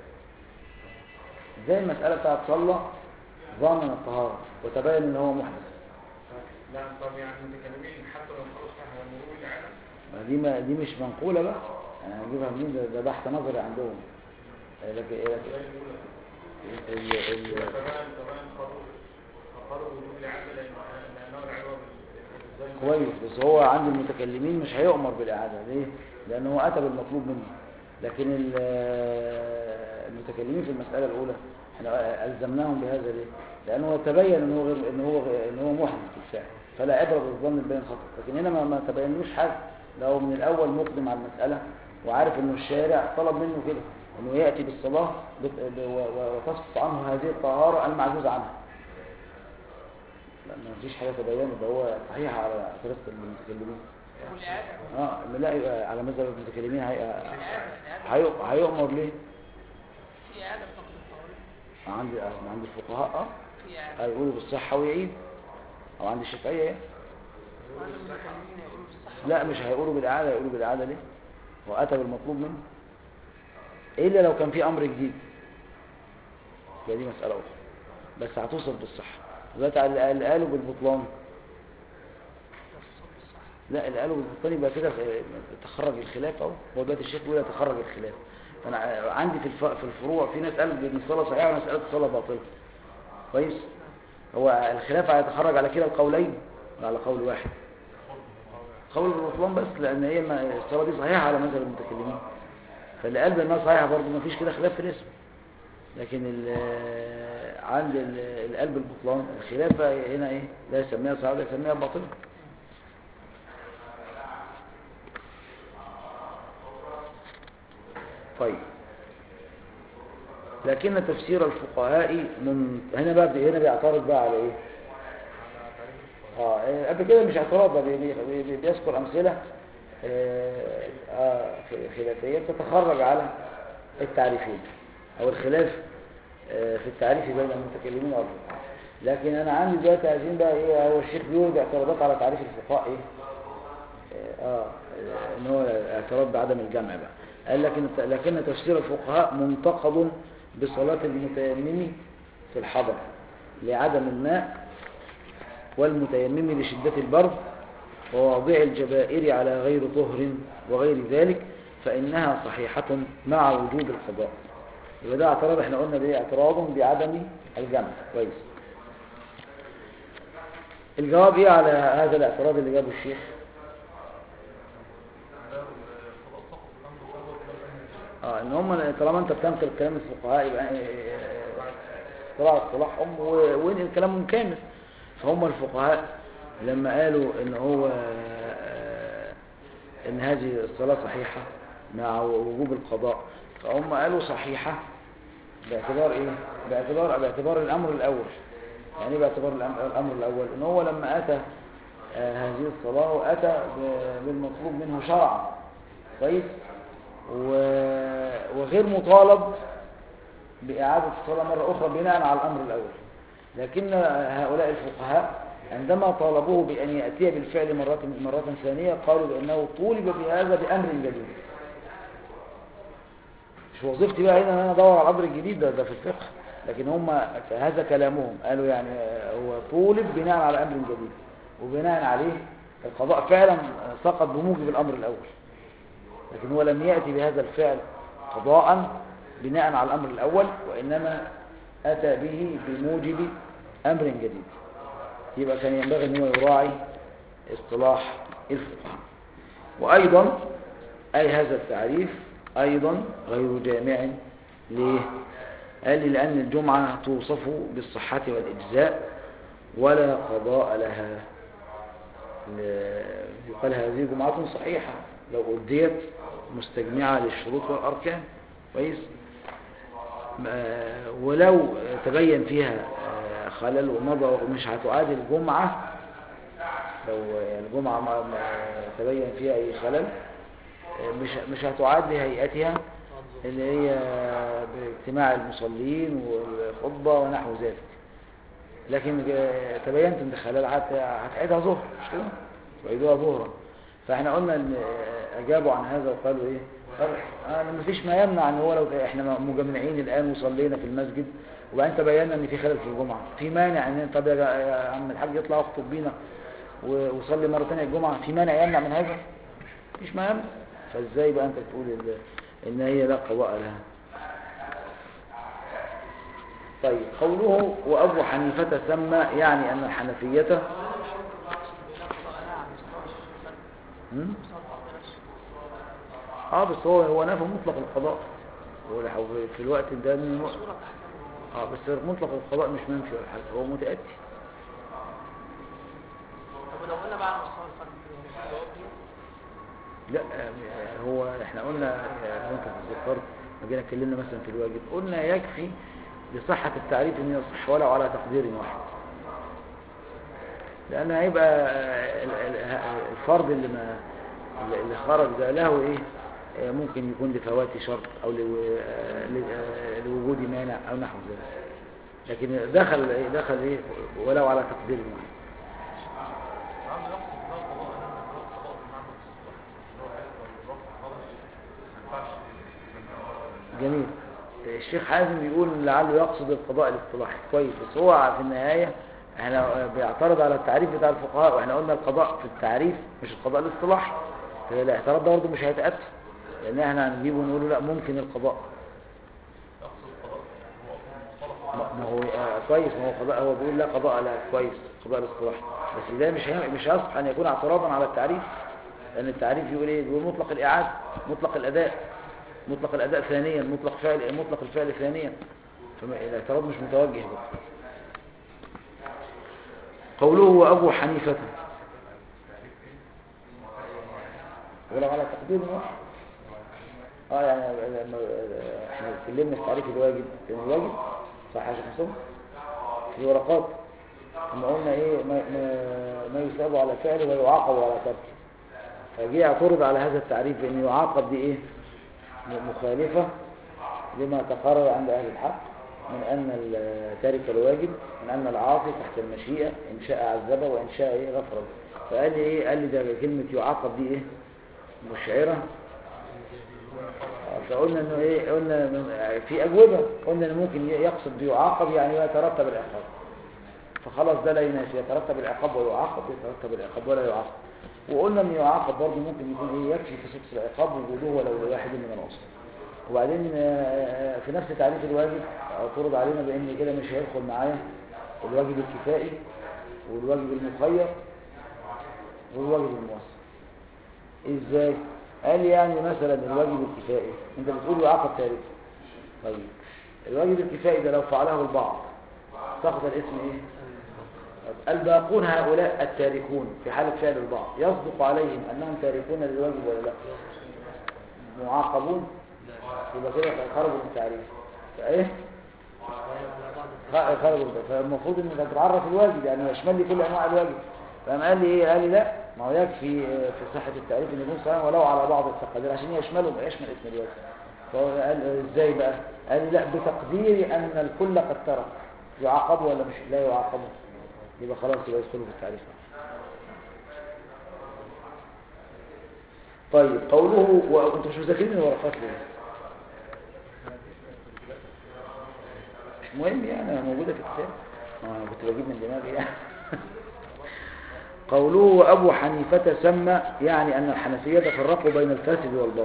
زي المسألة بتاعت صلى ظن الطهارة وتبين ان هو محدث لا طب يعني متكلمين حتى لو خلص احنا مرور العالم ما دي ما دي مش منقولة بقى انا هجيبها منين ده- ده بحث نظري عندهم آه، لكن لكن ال ال كمان كمان قالوا قالوا وجود العادة لأنه لأنه العوض بالزمن كويس بس هو عند المتكلمين مش هيؤمر بالإعادة ليه؟ لأنه هو أتى بالمطلوب منه لكن ال- المتكلمين في المسألة الأولى احنا ألزمناهم بهذا ليه؟ لأنه تبين أنه هو غير أنه هو غير- أنه هو محدث بالفعل فلا عبرة بالظن البين خطأ لكن هنا ما, ما تبينلوش حاجة لو من الأول مقدم على المسألة وعارف أنه الشارع طلب منه كده أنه يأتي بالصلاة بت- ب- و- و- وتسقط عنه هذه الطهارة المعجوز عنها لا ما فيش حاجة تبين ده هو صحيح على طريقة المتكلمين والإعادة اه لا يبقى على مذهب المتكلمين هي... الإعادة الإعادة هي... هيؤمر ليه في إعادة فقط الطهارة عند عند الفقهاء اه في إعادة هيقولوا بالصحة ويعيد او عند الشافعية يعني. وعند المتكلمين يقولوا بالصحة لا مش هيقولوا بالإعادة هيقولوا بالإعادة ليه هو أتى بالمطلوب منه إلا لو كان في أمر جديد يبقى دي مسألة أخرى بس هتوصف بالصحة دلوقتي على اللي اللي قالوا بالبطلان لا اللي قالوا بالبطلان يبقى كده تخرج الخلاف اهو هو دلوقتي الشيخ بيقول تخرج الخلاف انا عندي في الف- في الفروع في ناس قالت ان الصلاه صحيحه وناس قالت الصلاه باطله كويس هو الخلاف هيتخرج على كلا القولين ولا على قول واحد قول البطلان بس لان هي ما- الصلاه دي صحيحه على مذهب المتكلمين فاللي قال بانها صحيحه برضه ما فيش كده خلاف في الاسم لكن ال- عند ال- اللي قال بالبطلان الخلاف بقى هنا ايه لا يسميها صحيحه ولا يسميها باطله طيب لكن تفسير الفقهاء من هنا بقى هنا بيعترض بقى على ايه اه قبل كده مش اعتراض ده بي- بي- بي- بيذكر امثله آه، آه، خ- خلافيه تتخرج على التعريفين او الخلاف آه، في التعريف بين المتكلمين والغير لكن انا عندي دلوقتي عايزين بقى ايه هو الشيخ بيورد اعتراضات على تعريف الفقهاء ايه اه آه، ان هو اعتراض بعدم الجمع بقى قال لكن لكن تفسير الفقهاء منتقد بصلاة المتيمم في الحضر لعدم الماء والمتيمم لشدة البرد وواضع الجبائر على غير طهر وغير ذلك فإنها صحيحة مع وجود القضاء يبقى ده اعتراض احنا قلنا ده اعتراض بعدم الجمع كويس الجواب ايه على هذا الاعتراض اللي جابه الشيخ اه ان هم طالما انت بتنقل كلام الفقهاء يبقى طلع اصطلاحهم و- وانقل كلامهم كامل فهم الفقهاء لما قالوا ان هو آه، ان هذه الصلاة صحيحة مع وجوب القضاء فهم قالوا صحيحة باعتبار ايه باعتبار باعتبار الامر الاول يعني ايه باعتبار الأم- الامر الاول ان هو لما اتى آه، هذه الصلاة واتى ب- بالمطلوب منه شرعا كويس و- وغير مطالب بإعادة الصلاة مرة أخرى بناء على الأمر الأول لكن هؤلاء الفقهاء عندما طالبوه بأن يأتي بالفعل مرة, مرة ثانية قالوا بأنه طولب بهذا بأمر جديد مش وظيفتي بقى هنا ان انا ادور على الامر الجديد ده, ده في الفقه لكن هم هذا كلامهم قالوا يعني هو طولب بناء على امر جديد وبناء عليه القضاء فعلا سقط بموجب الامر الاول لكن هو لم ياتي بهذا الفعل قضاء بناء على الامر الاول وانما اتى به بموجب امر جديد يبقى كان ينبغي ان هو يراعي اصطلاح الفقهاء وايضا اي هذا التعريف ايضا غير جامع ليه قال لي لان الجمعه توصف بالصحه والاجزاء ولا قضاء لها ل- يقال هذه جمعه صحيحه لو أديت مستجمعة للشروط والأركان كويس ما- ولو تبين فيها آه، خلل ومضى مش هتعاد الجمعة لو الجمعة ما ما تبين فيها أي خلل آه، مش مش هتعاد لهيئتها اللي هي باجتماع المصلين والخطبة ونحو ذلك لكن آه، تبينت ان خلال هت- هتعيدها ظهر مش كده وعيدوها ظهرا فاحنا قلنا ان آه، اجابوا عن هذا وقالوا ايه قالوا آه ما فيش ما يمنع ان هو لو احنا مجمعين الان وصلينا في المسجد وبعدين تبينا ان في خلل في الجمعه في مانع ان طب يا جا- يا عم الحاج يطلع يخطب بينا و- وصلي مره ثانيه الجمعه في مانع يمنع من هذا مفيش ما يمنع فازاي بقى انت تقول ال- ان هي لا قضاء لها طيب قوله وأبو حنيفة سمى يعني أن الحنفية هم؟ اه بس هو هو نفى مطلق القضاء هو لو في الوقت ده من اه بس مطلق القضاء مش منفي ولا حاجه هو متأتي طب لو قلنا بقى على مستوى الفرد في الجواب دي لا آه، هو احنا قلنا آه، لو انت تذكرت لما جينا اتكلمنا مثلا في الواجب قلنا يكفي لصحة التعريف ان يصح ولو على تقدير واحد لان هيبقى آه، ال- ال- الفرض اللي ما اللي خرج ده له ايه آه، ممكن يكون لفوات شرط او لو- آه، ل- آه، لوجود مانع او نحو ذلك لكن دخل إيه؟ دخل ايه ولو على تقدير واحد عم يقصد ده قضاء هنا ده قضاء بمعنى الصلاح اللي هو حيث الرفع خالص ما ينفعش جميل الشيخ حازم بيقول لعله يقصد القضاء الاصطلاحي كويس بس هو في النهاية احنا بيعترض على التعريف بتاع الفقهاء واحنا قلنا القضاء في التعريف مش القضاء الاصطلاحي فالاعتراض ده برضه مش هيتأتى لان احنا هنجيبه ونقول له لا ممكن القضاء ما ما هو آه كويس ما هو قضاء هو بيقول لا قضاء لا كويس قضاء الاصطلاحي بس ده مش هي- مش هيصح ان يكون اعتراضا على التعريف لان التعريف يقول ايه بيقول مطلق الاعاده مطلق الاداء مطلق الاداء ثانيا مطلق فعل مطلق الفعل ثانيا فالاعتراض مش متوجه بقى قوله وابو حنيفه ولو على تقدير واحد اه يعني لما احنا اتكلمنا في تعريف الواجب كان الواجب صح يا شيخ حسام في ورقات احنا قلنا ايه ما, ما, ما يثاب على فعله ويعاقب على تركه فجي اعترض على هذا التعريف بان يعاقب دي ايه م- مخالفة لما تقرر عند اهل الحق من ان ال- تارك الواجب من ان العاصي تحت المشيئة ان شاء عذبه وان شاء ايه غفر له فقال لي ايه قال لي ده كلمة يعاقب دي ايه مشعرة فقلنا انه ايه قلنا من- في اجوبة قلنا انه ممكن يقصد بيعاقب يعني يترتب العقاب فخلاص ده لا ينافي يترتب العقاب ويعاقب يترتب العقاب ولا يعاقب وقلنا ان يعاقب برضه ممكن يكون ايه يكفي في سكس العقاب وجوده ولو لواحد من العصر وبعدين آه، في نفس تعريف الواجب اعترض علينا بان كده مش هيدخل معايا الواجب الكفائي والواجب المخير والواجب الموسع ازاي قال لي يعني مثلا الواجب الكفائي انت بتقول يعاقب تارك طيب الواجب الكفائي ده لو فعله البعض سقط الاسم ايه الباقون هؤلاء التاركون في حالة فعل البعض يصدق عليهم أنهم تاركون للواجب ولا لا معاقبون يبقى كده خرجوا من التعريف فايه خ- خرجوا من- فالمفروض ان تتعرف الواجب يعني يشمل لي كل انواع الواجب فقام قال لي ايه قال لي لا ما هو يكفي آه، في صحة التعريف ان يكون صحيح ولو على بعض التقادير عشان يشمله يشمل اسم الواجب فهو قال آه، ازاي بقى قال لي لا بتقدير ان الكل قد ترك يعاقبوا ولا مش لا يعاقبوا يبقى خلاص يبقى يدخلوا في التعريف طيب قوله وانتم مش مذاكرين الورقات ليه مش مهم يعني موجودة في الكتاب آه، أنا كنت بجيب من دماغي يعني قوله وأبو حنيفة سمى يعني أن الحنفية فرقوا بين الفاسد والباطل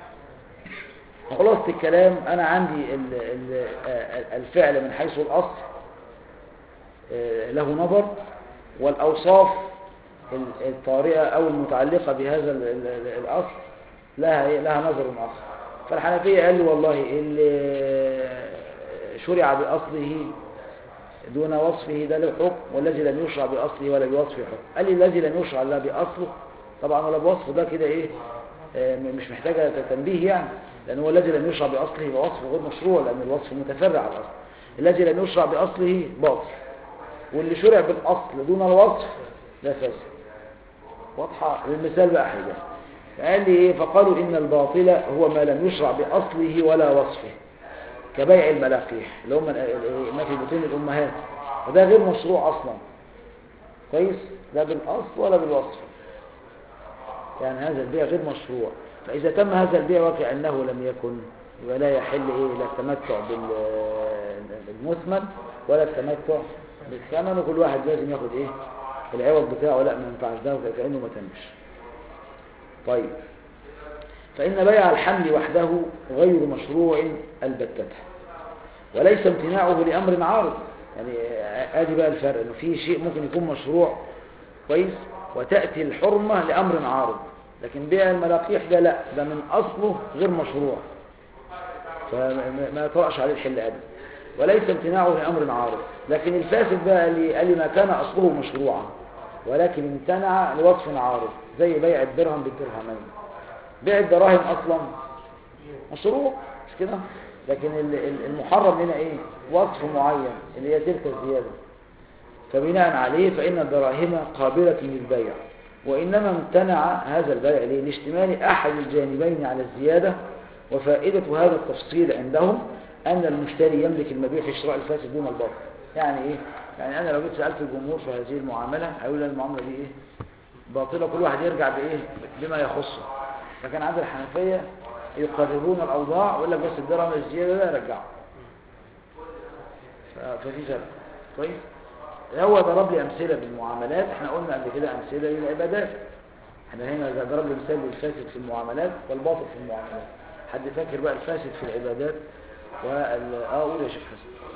خلاصة الكلام أنا عندي ال- ال- آه، الفعل من حيث الأصل آه، له نظر والأوصاف ال- الطارئة أو المتعلقة بهذا ال- ال- ال- الأصل لها لها نظر آخر فالحنفية قال لي والله اللي شرع بأصله دون وصفه ده له حكم والذي لم يشرع بأصله ولا بوصفه حكم قال لي الذي لم يشرع لا بأصله طبعا ولا بوصفه ده كده ايه آه، م- مش محتاجة تنبيه يعني لأن هو الذي لم يشرع بأصله يبقى وصفه غير مشروع لأن الوصف متفرع على الأصل الذي لم يشرع بأصله باطل واللي شرع بالأصل دون الوصف ده فاسد واضحة المثال بقى حاجة فقال لي ايه فقالوا ان الباطل هو ما لم يشرع بأصله ولا وصفه كبيع الملاقيح اللي هم ال- ما في بطون الأمهات وده غير مشروع أصلا كويس لا بالأصل ولا بالوصف يعني هذا البيع غير مشروع فإذا تم هذا البيع وكأنه لم يكن يبقى لا يحل إيه لا التمتع بال- بالمثمن ولا التمتع بالثمن وكل واحد لازم ياخد إيه العوض بتاعه لا ما ينفعش ده كأنه ما تمش طيب فإن بيع الحمل وحده غير مشروع البتة وليس امتناعه لأمر عارض يعني ادي بقى الفرق انه في شيء ممكن يكون مشروع كويس وتأتي الحرمة لأمر عارض لكن بيع الملاقيح ده لا ده من أصله غير مشروع فما ما يطرأش عليه الحل أبدا وليس امتناعه لأمر عارض لكن الفاسد بقى قال لي, قال لي ما كان أصله مشروعا ولكن امتنع لوصف عارض زي بيع الدرهم بالدرهمين بيع الدراهم أصلا مشروع مش كده لكن ال- ال- المحرم هنا ايه وصف معين اللي هي تلك الزيادة فبناء عليه فإن الدراهم قابلة للبيع وإنما امتنع هذا البيع ليه؟ لاشتمال أحد الجانبين على الزيادة وفائدة هذا التفصيل عندهم أن المشتري يملك المبيع في شراء الفاسد دون الباطل يعني إيه؟ يعني أنا لو جيت سألت الجمهور في هذه المعاملة هيقول لي المعاملة دي إيه؟ باطلة كل واحد يرجع بإيه؟ بما يخصه لكن عند الحنفية يقررون الأوضاع ويقول لك بس الدرهم الزيادة ده يرجعه ف- ففي فرق كويس هو ضرب لي أمثلة بالمعاملات احنا قلنا قبل كده أمثلة للعبادات احنا هنا ضرب لي مثال للفاسد في المعاملات والباطل في المعاملات حد فاكر بقى الفاسد في العبادات وال اه قول يا شيخ حسن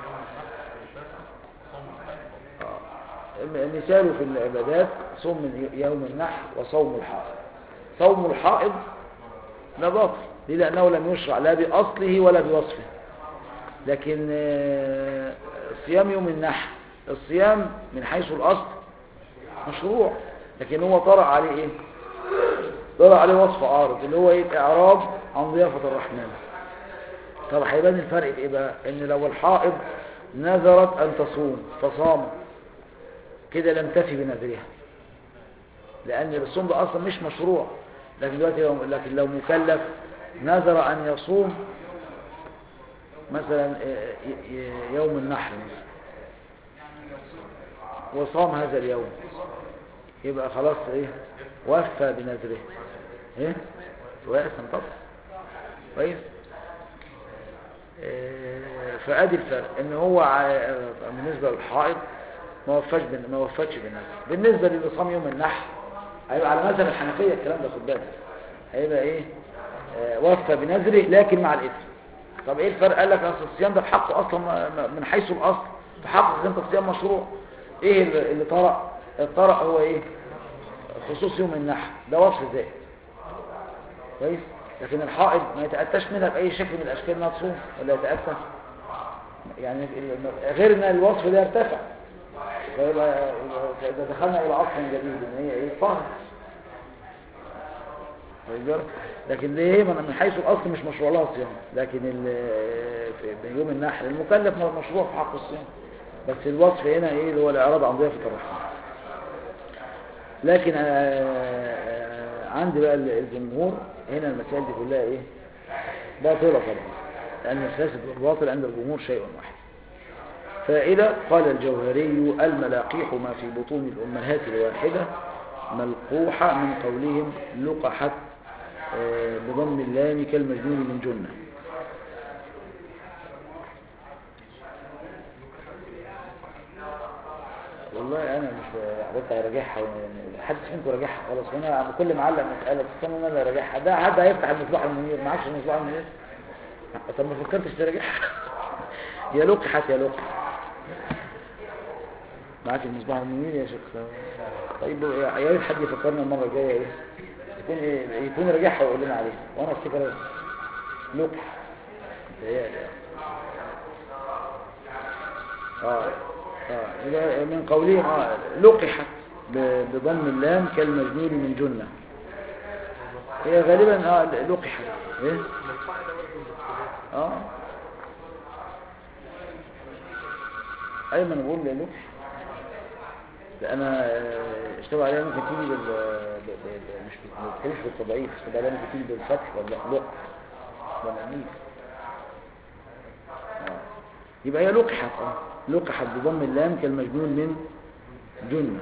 آه. مثاله في العبادات صوم من يوم النحر وصوم الحائض صوم الحائض ده باطل ليه لأنه لم يشرع لا بأصله ولا بوصفه لكن آه، صيام يوم النحر الصيام من حيث الأصل مشروع لكن هو طرأ عليه ايه طرأ عليه وصف عارض اللي هو ايه اعراض عن ضيافة الرحمن طب هيبان الفرق في ايه بقى ان لو الحائض نذرت ان تصوم فصام كده لم تفي بنذرها لأن الصوم ده أصلا مش مشروع لكن دلوقتي لو لكن لو مكلف نذر أن يصوم مثلا ي- ي- يوم النحر مثلا وصام هذا اليوم يبقى خلاص ايه وفى بنذره ايه ويأسم طبعا كويس إيه، فادي الفرق ان هو ع- بالنسبه للحائض ما وفاش بن- ما وفاش بالنذر بالنسبه للي صام يوم النحر هيبقى على مذهب الحنفيه الكلام ده خد بالك هيبقى ايه آه، وفى بنذره لكن مع الاثم طب ايه الفرق قال لك اصل الصيام ده في حقه اصلا ما- ما- من حيث الاصل في حقك انت الصيام مشروع ايه اللي اللي طرأ الطرأ هو ايه خصوص يوم النحر ده وصف ذات كويس لكن الحائض ما يتأتاش منها بأي شكل من الأشكال انها تصوم ولا يتأتى يعني ال- غير ان الوصف ده يرتفع فيبقى إذا دخلنا إلى أصل جديد إن هي إيه طاهر واخد بالك؟ لكن ليه من من حيث الأصل مش مشروع لها الصيام لكن ال- في يوم النحر المكلف مشروع في حق الصيام بس الوصف هنا إيه اللي هو الإعراض عن ضيافة الرحمن لكن آه، آه، عندي بقى الجمهور هنا المسائل دي كلها إيه باطلة طبعا لأن الفاسد والباطل عند الجمهور شيء واحد فائدة قال الجوهري الملاقيح ما في بطون الأمهات الواحدة ملقوحة من قولهم لقحت آه، بضم اللام كالمجنون من جنة والله انا مش عرفت اراجعها حد فيكم راجعها خلاص وانا كل ما اعلق مساله استنى انا اللي اراجعها ده حد هيفتح المصباح المنير معكش المصباح المنير طب ما فكرتش تراجعها يا لقحت يا لقحت معاك المصباح المنير يا شيخ طيب يا ريت حد يفكرنا المره الجايه ايه يكون إيه يكون راجعها ويقول لنا عليها وانا افتكر لقح متهيألي يعني. اه اه يبقى من قولهم اه لقحت ب- بضم اللام كالمجنون من جنة هي غالبا اه لقحت ايه اه ايمن بقول لقح ده انا آه، اشتبه عليها ممكن تيجي بال ب- ب- ب- مش بال- ما بتكلمش بالتضعيف اشتبه عليها ممكن تيجي بالفتح ولا لقح ولا أليف آه. يبقى هي لقحت اه لقحت بضم اللام كالمجنون من جنة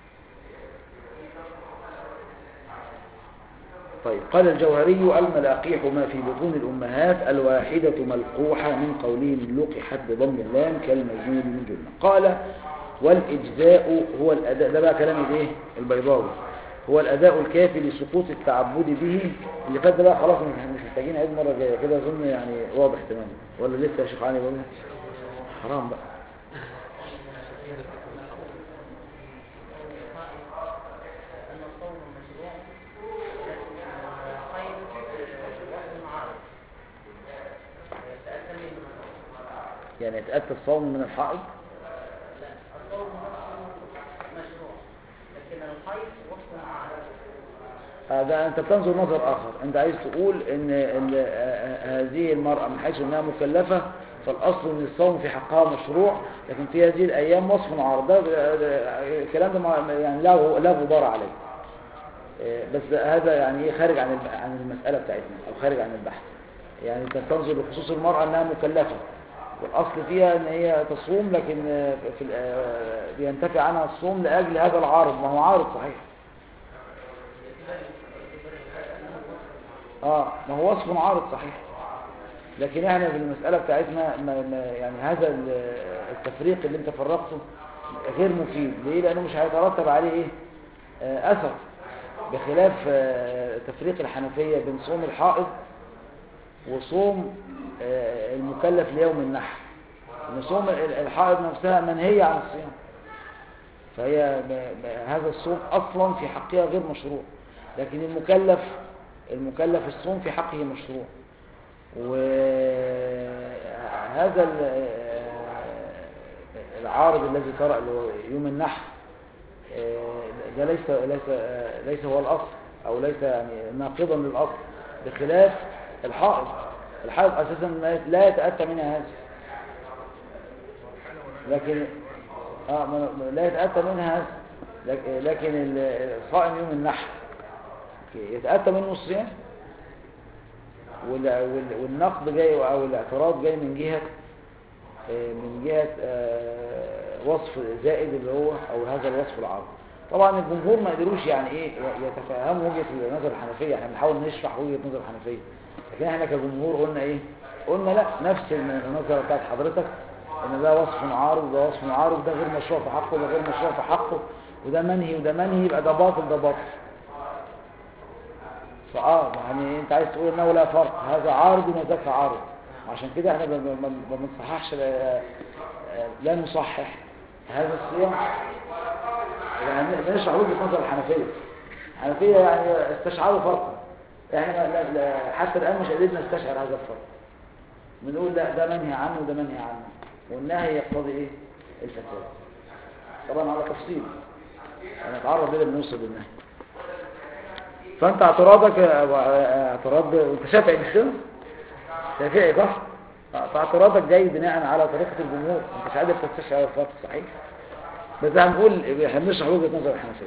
طيب قال الجوهري الملاقيح ما في بطون الأمهات الواحدة ملقوحة من قولهم لقحت بضم اللام كالمجنون من جنة قال والإجزاء هو الأداء ده بقى كلام الايه البيضاوي هو الأداء الكافي لسقوط التعبد به اللي فات ده بقى خلاص مش مش محتاجين عيد مرة جاية كده أظن يعني واضح تماما ولا لسه يا شيخ علي بقول حرام بقى أن الصوم مشروع خير وقت معارض يتأتى منه يعني يتأتى الصوم من الحائض لا الصوم نفسه مشروع لكن الخير وقت معارض هذا أنت بتنظر نظر آخر أنت عايز تقول إن ال- آه، هذه المرأة من حيث أنها مكلفة فالأصل أن الصوم في حقها مشروع لكن في هذه الأيام وصف عارض ده ده- ده- الكلام ده ما- يعني لا غ- لا غبار عليه آه، بس هذا يعني إيه خارج عن الب- عن المسألة بتاعتنا أو خارج عن البحث يعني أنت بتنظر لخصوص المرأة أنها مكلفة والأصل فيها أن هي تصوم لكن آه، في ال- آه، بينتفع عنها الصوم لأجل هذا العارض ما هو عارض صحيح اه ما هو وصف عارض صحيح لكن احنا في المسألة بتاعتنا ما ما يعني هذا ال- التفريق اللي انت فرقته غير مفيد ليه لانه مش هيترتب عليه ايه آه اثر بخلاف آه تفريق الحنفية بين صوم الحائض وصوم آه المكلف ليوم النحر ان صوم ال- الحائض نفسها منهية عن الصيام فهي ب- ب- هذا الصوم اصلا في حقها غير مشروع لكن المكلف المكلف الصوم في حقه مشروع وهذا ال- العارض الذي طرأ اللي هو يوم النحر آه، ده ليس ليس آه، ليس هو الأصل أو ليس يعني ناقضا للأصل بخلاف الحائض الحائض أساسا لا- لا يتأتى منها هذا لكن اه ما- ما- لا يتأتى منها لك- لكن ال- الصائم يوم النحر أوكي، يتأتى منه الصيام وال- وال- والنقد جاي او الاعتراض جاي من جهة آه، من جهة آه، وصف زائد اللي هو او هذا الوصف العرض طبعا الجمهور ما قدروش يعني ايه ي- يتفهموا وجهة النظر الحنفية احنا بنحاول نشرح وجهة نظر الحنفية لكن احنا كجمهور قلنا ايه قلنا لا نفس النظرة بتاعت حضرتك ان ده وصف عارض وده وصف عارض ده غير مشروع في حقه وده غير مشروع في حقه وده منهي وده منهي يبقى ده باطل ده باطل فاه يعني انت عايز تقول انه لا فرق هذا عارض وذاك عارض عشان كده احنا ما- ما ما بنصححش لا- لا نصحح هذا الصيام يعني بنشرح وجهه نظر الحنفيه الحنفيه يعني استشعروا فرقا احنا لا لا حتى الان مش قادرين نستشعر هذا الفرق بنقول لا ده منهي عنه وده منهي عنه والنهي يقتضي ايه الفساد طبعا على تفصيل هنتعرض ليه بنوصل للنهي فانت اعتراضك آه، اعتراض انت شافعي مش كده شافعي صح فاعتراضك جاي بناء على طريقه الجمهور انت مش قادر تستشعر الفرق صحيح بس هنقول احنا بنشرح وجهه نظر الحنفيه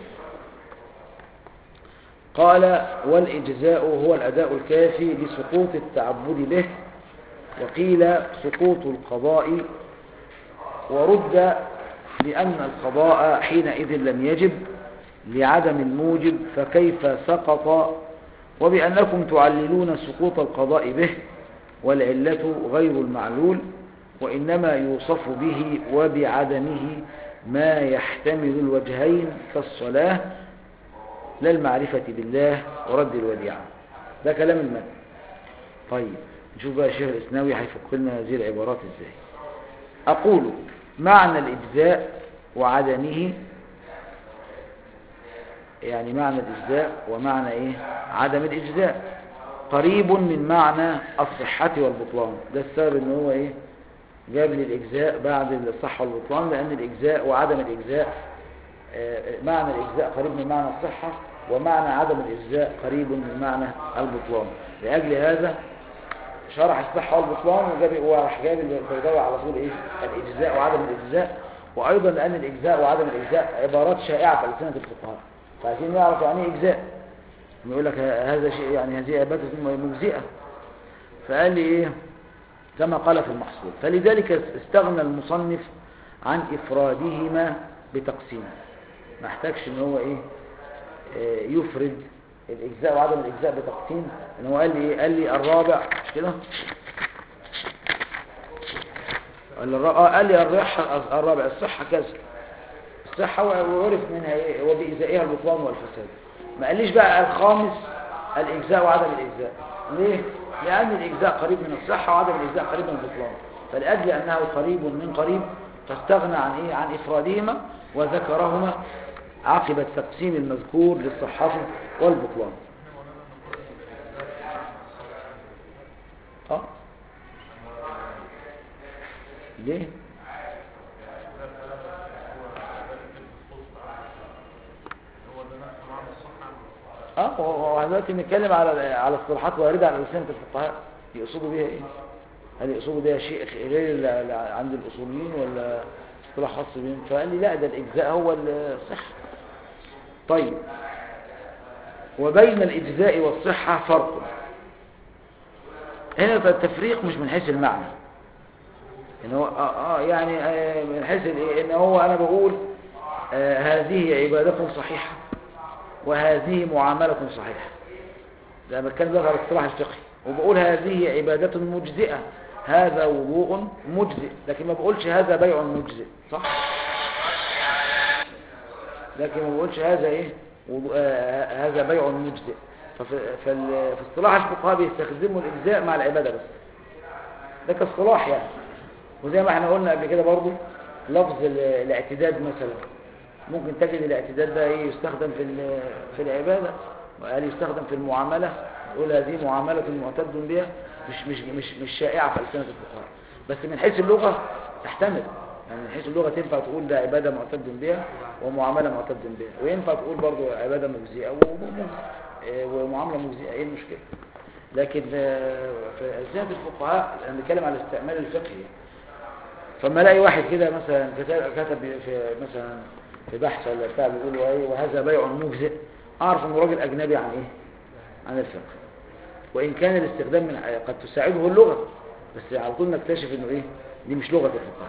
قال والإجزاء هو الأداء الكافي لسقوط التعبد به وقيل سقوط القضاء ورد لأن القضاء حينئذ لم يجب لعدم الموجب فكيف سقط وبأنكم تعللون سقوط القضاء به والعلة غير المعلول وإنما يوصف به وبعدمه ما يحتمل الوجهين كالصلاة لا المعرفة بالله ورد الوديعة ده كلام المتن طيب نشوف بقى الشيخ الإسناوي هيفك لنا هذه العبارات ازاي أقول معنى الإجزاء وعدمه يعني معنى الإجزاء ومعنى إيه عدم الإجزاء قريب من معنى الصحة والبطلان ده السبب ان هو إيه جاب لي الإجزاء بعد الصحة والبطلان لأن الإجزاء وعدم الإجزاء آه، معنى الإجزاء قريب من معنى الصحة ومعنى عدم الإجزاء قريب من معنى البطلان لأجل هذا شرح الصحة والبطلان وجاب وراح جاب البيضاوي على طول إيه الإجزاء وعدم الإجزاء وأيضا لأن الإجزاء وعدم الإجزاء عبارات شائعة في ألسنة الفقهاء فعايزين نعرف يعني إيه إجزاء يقول لك هذا شيء يعني هذه عبادة مجزئة فقال لي إيه كما قال في المحصول فلذلك استغنى المصنف عن إفرادهما بتقسيم ما احتاجش ان هو ايه آه، يفرد الاجزاء وعدم الاجزاء بتقسيم ان هو قال لي ايه قال لي الرابع مش كده قال لي الر- آه، قال لي الرابع الرابع الصحة كذا الصحة وعرف منها ايه وبإزائها البطلان والفساد ما قاليش بقى الخامس الإجزاء وعدم الإجزاء ليه؟ لأن الإجزاء قريب من الصحة وعدم الإجزاء قريب من البطلان فلأجل أنه قريب من قريب فاستغنى عن إيه؟ عن إفرادهما وذكرهما عقب التقسيم المذكور للصحة والبطلان اه ليه هو ده نفس معنى الصحة اه هو هو دلوقتي بنتكلم على على اصطلاحات وارده على لسانه الفقهاء يقصدوا بيها ايه هل يقصدوا بيها شيء غير اللي اللي عند الاصوليين ولا اصطلاح خاص بهم فقال لي لا ده الاجزاء هو الصحه طيب وبين الاجزاء والصحه فرق هنا التفريق مش من حيث المعنى ان هو اه, آه يعني آه من حيث الايه ان هو انا بقول آه هذه عباده صحيحه وهذه معاملة صحيحة ده بتكلم بقى على الاصطلاح الفقهي وبقول هذه عبادة مجزئة هذا وضوء مجزئ لكن ما بقولش هذا بيع مجزئ صح لكن ما بقولش هذا ايه وضوء آه هذا بيع مجزئ ففي فال- في اصطلاح الفقهاء بيستخدموا الاجزاء مع العبادة بس ده كاصطلاح يعني وزي ما احنا قلنا قبل كده برضو لفظ ال- الاعتداد مثلا ممكن تجد الاعتداد ده ايه يستخدم في ال- في العبادة وقال يستخدم في المعاملة يقول هذه معاملة معتد بها مش مش مش مش شائعة في ألسنة الفقهاء بس من حيث اللغة تحتمل يعني من حيث اللغة تنفع تقول ده عبادة معتد بها ومعاملة معتد بها وينفع تقول برضو عبادة مجزئة ومجزئة إيه، ومعاملة مجزئة ايه المشكلة لكن آه، في ألسنة الفقهاء انا بنتكلم على الاستعمال الفقهي فما الاقي واحد كده مثلا كتب كتب في مثلا في بحث ولا بتاع بيقول له ايه وهذا بيع مجزئ اعرف انه راجل اجنبي عن ايه عن الفقه وان كان الاستخدام من قد تساعده اللغه بس على طول نكتشف انه ايه دي مش لغه الفقهاء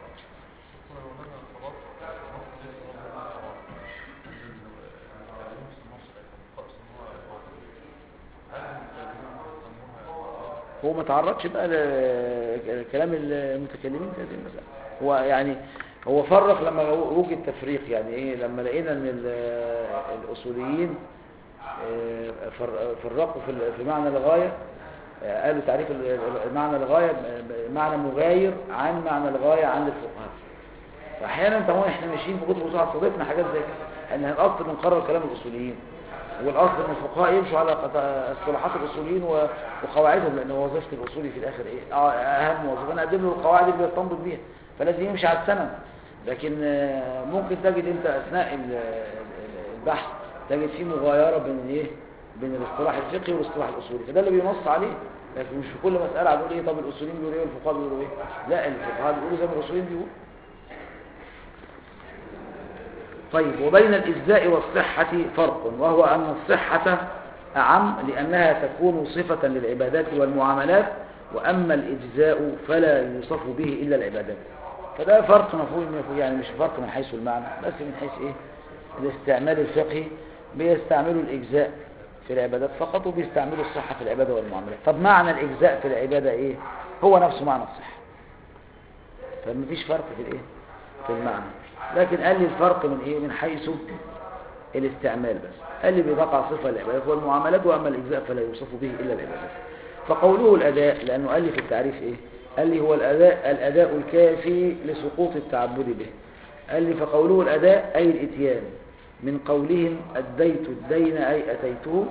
هو ما تعرضش بقى لكلام المتكلمين في هذه المسألة هو يعني هو فرق لما وجد تفريق يعني ايه لما لقينا ان ال- الاصوليين آه، فر- فرقوا في ال- في معنى الغاية آه، قالوا تعريف ال- ال- معنى الغاية ب- معنى مغاير عن معنى الغاية عند الفقهاء فاحيانا طبعا احنا ماشيين في كتب اصول صادفنا حاجات زي كده ان الاصل بنقرر كلام الاصوليين والاصل ان الفقهاء يمشوا على قط- اصطلاحات الاصوليين و- وقواعدهم لان وظيفه الاصولي في الاخر ايه آه، اهم وظيفه انا اقدم له القواعد اللي بيستنبط بيها فلازم يمشي على السند لكن آه، ممكن تجد انت اثناء ال- ال- البحث تجد فيه مغايره بين الايه بين الاصطلاح الفقهي والاصطلاح الاصولي فده اللي بينص عليه لكن مش في كل مساله هنقول ايه طب الاصوليين بيقولوا ايه والفقهاء بيقولوا ايه لا الفقهاء بيقولوا زي ما الاصوليين بيقولوا طيب وبين الإجزاء والصحة فرق وهو أن الصحة أعم لأنها تكون صفة للعبادات والمعاملات وأما الإجزاء فلا يوصف به إلا العبادات فده فرق مفهوم يعني مش فرق من حيث المعنى بس من حيث إيه الاستعمال الفقهي بيستعملوا الإجزاء في العبادات فقط وبيستعملوا الصحة في العبادة والمعاملات طب معنى الإجزاء في العبادة إيه هو نفسه معنى الصحة فمفيش فرق في الإيه في المعنى لكن قال لي الفرق من ايه من حيث الاستعمال بس قال لي بتقع صفة العبادات والمعاملات وأما الإجزاء فلا يوصف به إلا العبادات فقوله الأداء لأنه قال لي في التعريف إيه قال لي هو الأداء, الأداء الكافي لسقوط التعبد به قال لي فقوله الأداء أي الإتيان من قولهم أديت الدين أي أتيته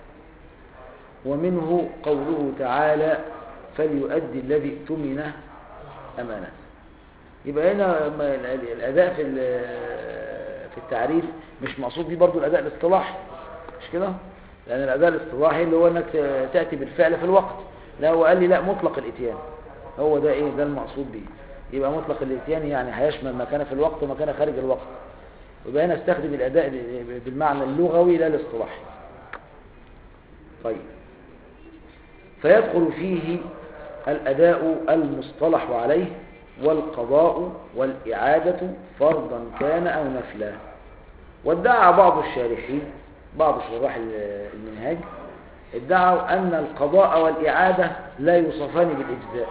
ومنه قوله تعالى فليؤدي الذي اؤتمن أمانته يبقى هنا ما ال- ال- الأداء في ال- في التعريف مش مقصود بيه برضو الأداء الاصطلاحي مش كده لأن الأداء الاصطلاحي اللي هو أنك ت- تأتي بالفعل في الوقت لا هو قال لي لا مطلق الإتيان هو ده إيه ده المقصود بيه يبقى مطلق الإتيان يعني هيشمل ما كان في الوقت وما كان خارج الوقت يبقى هنا استخدم الأداء ب- بالمعنى اللغوي لا الاصطلاحي طيب فيدخل فيه الأداء المصطلح عليه والقضاء والإعادة فرضا كان أو نفلا وادعى بعض الشارحين بعض شراح ال- المنهاج ادعوا أن القضاء والإعادة لا يوصفان بالإجزاء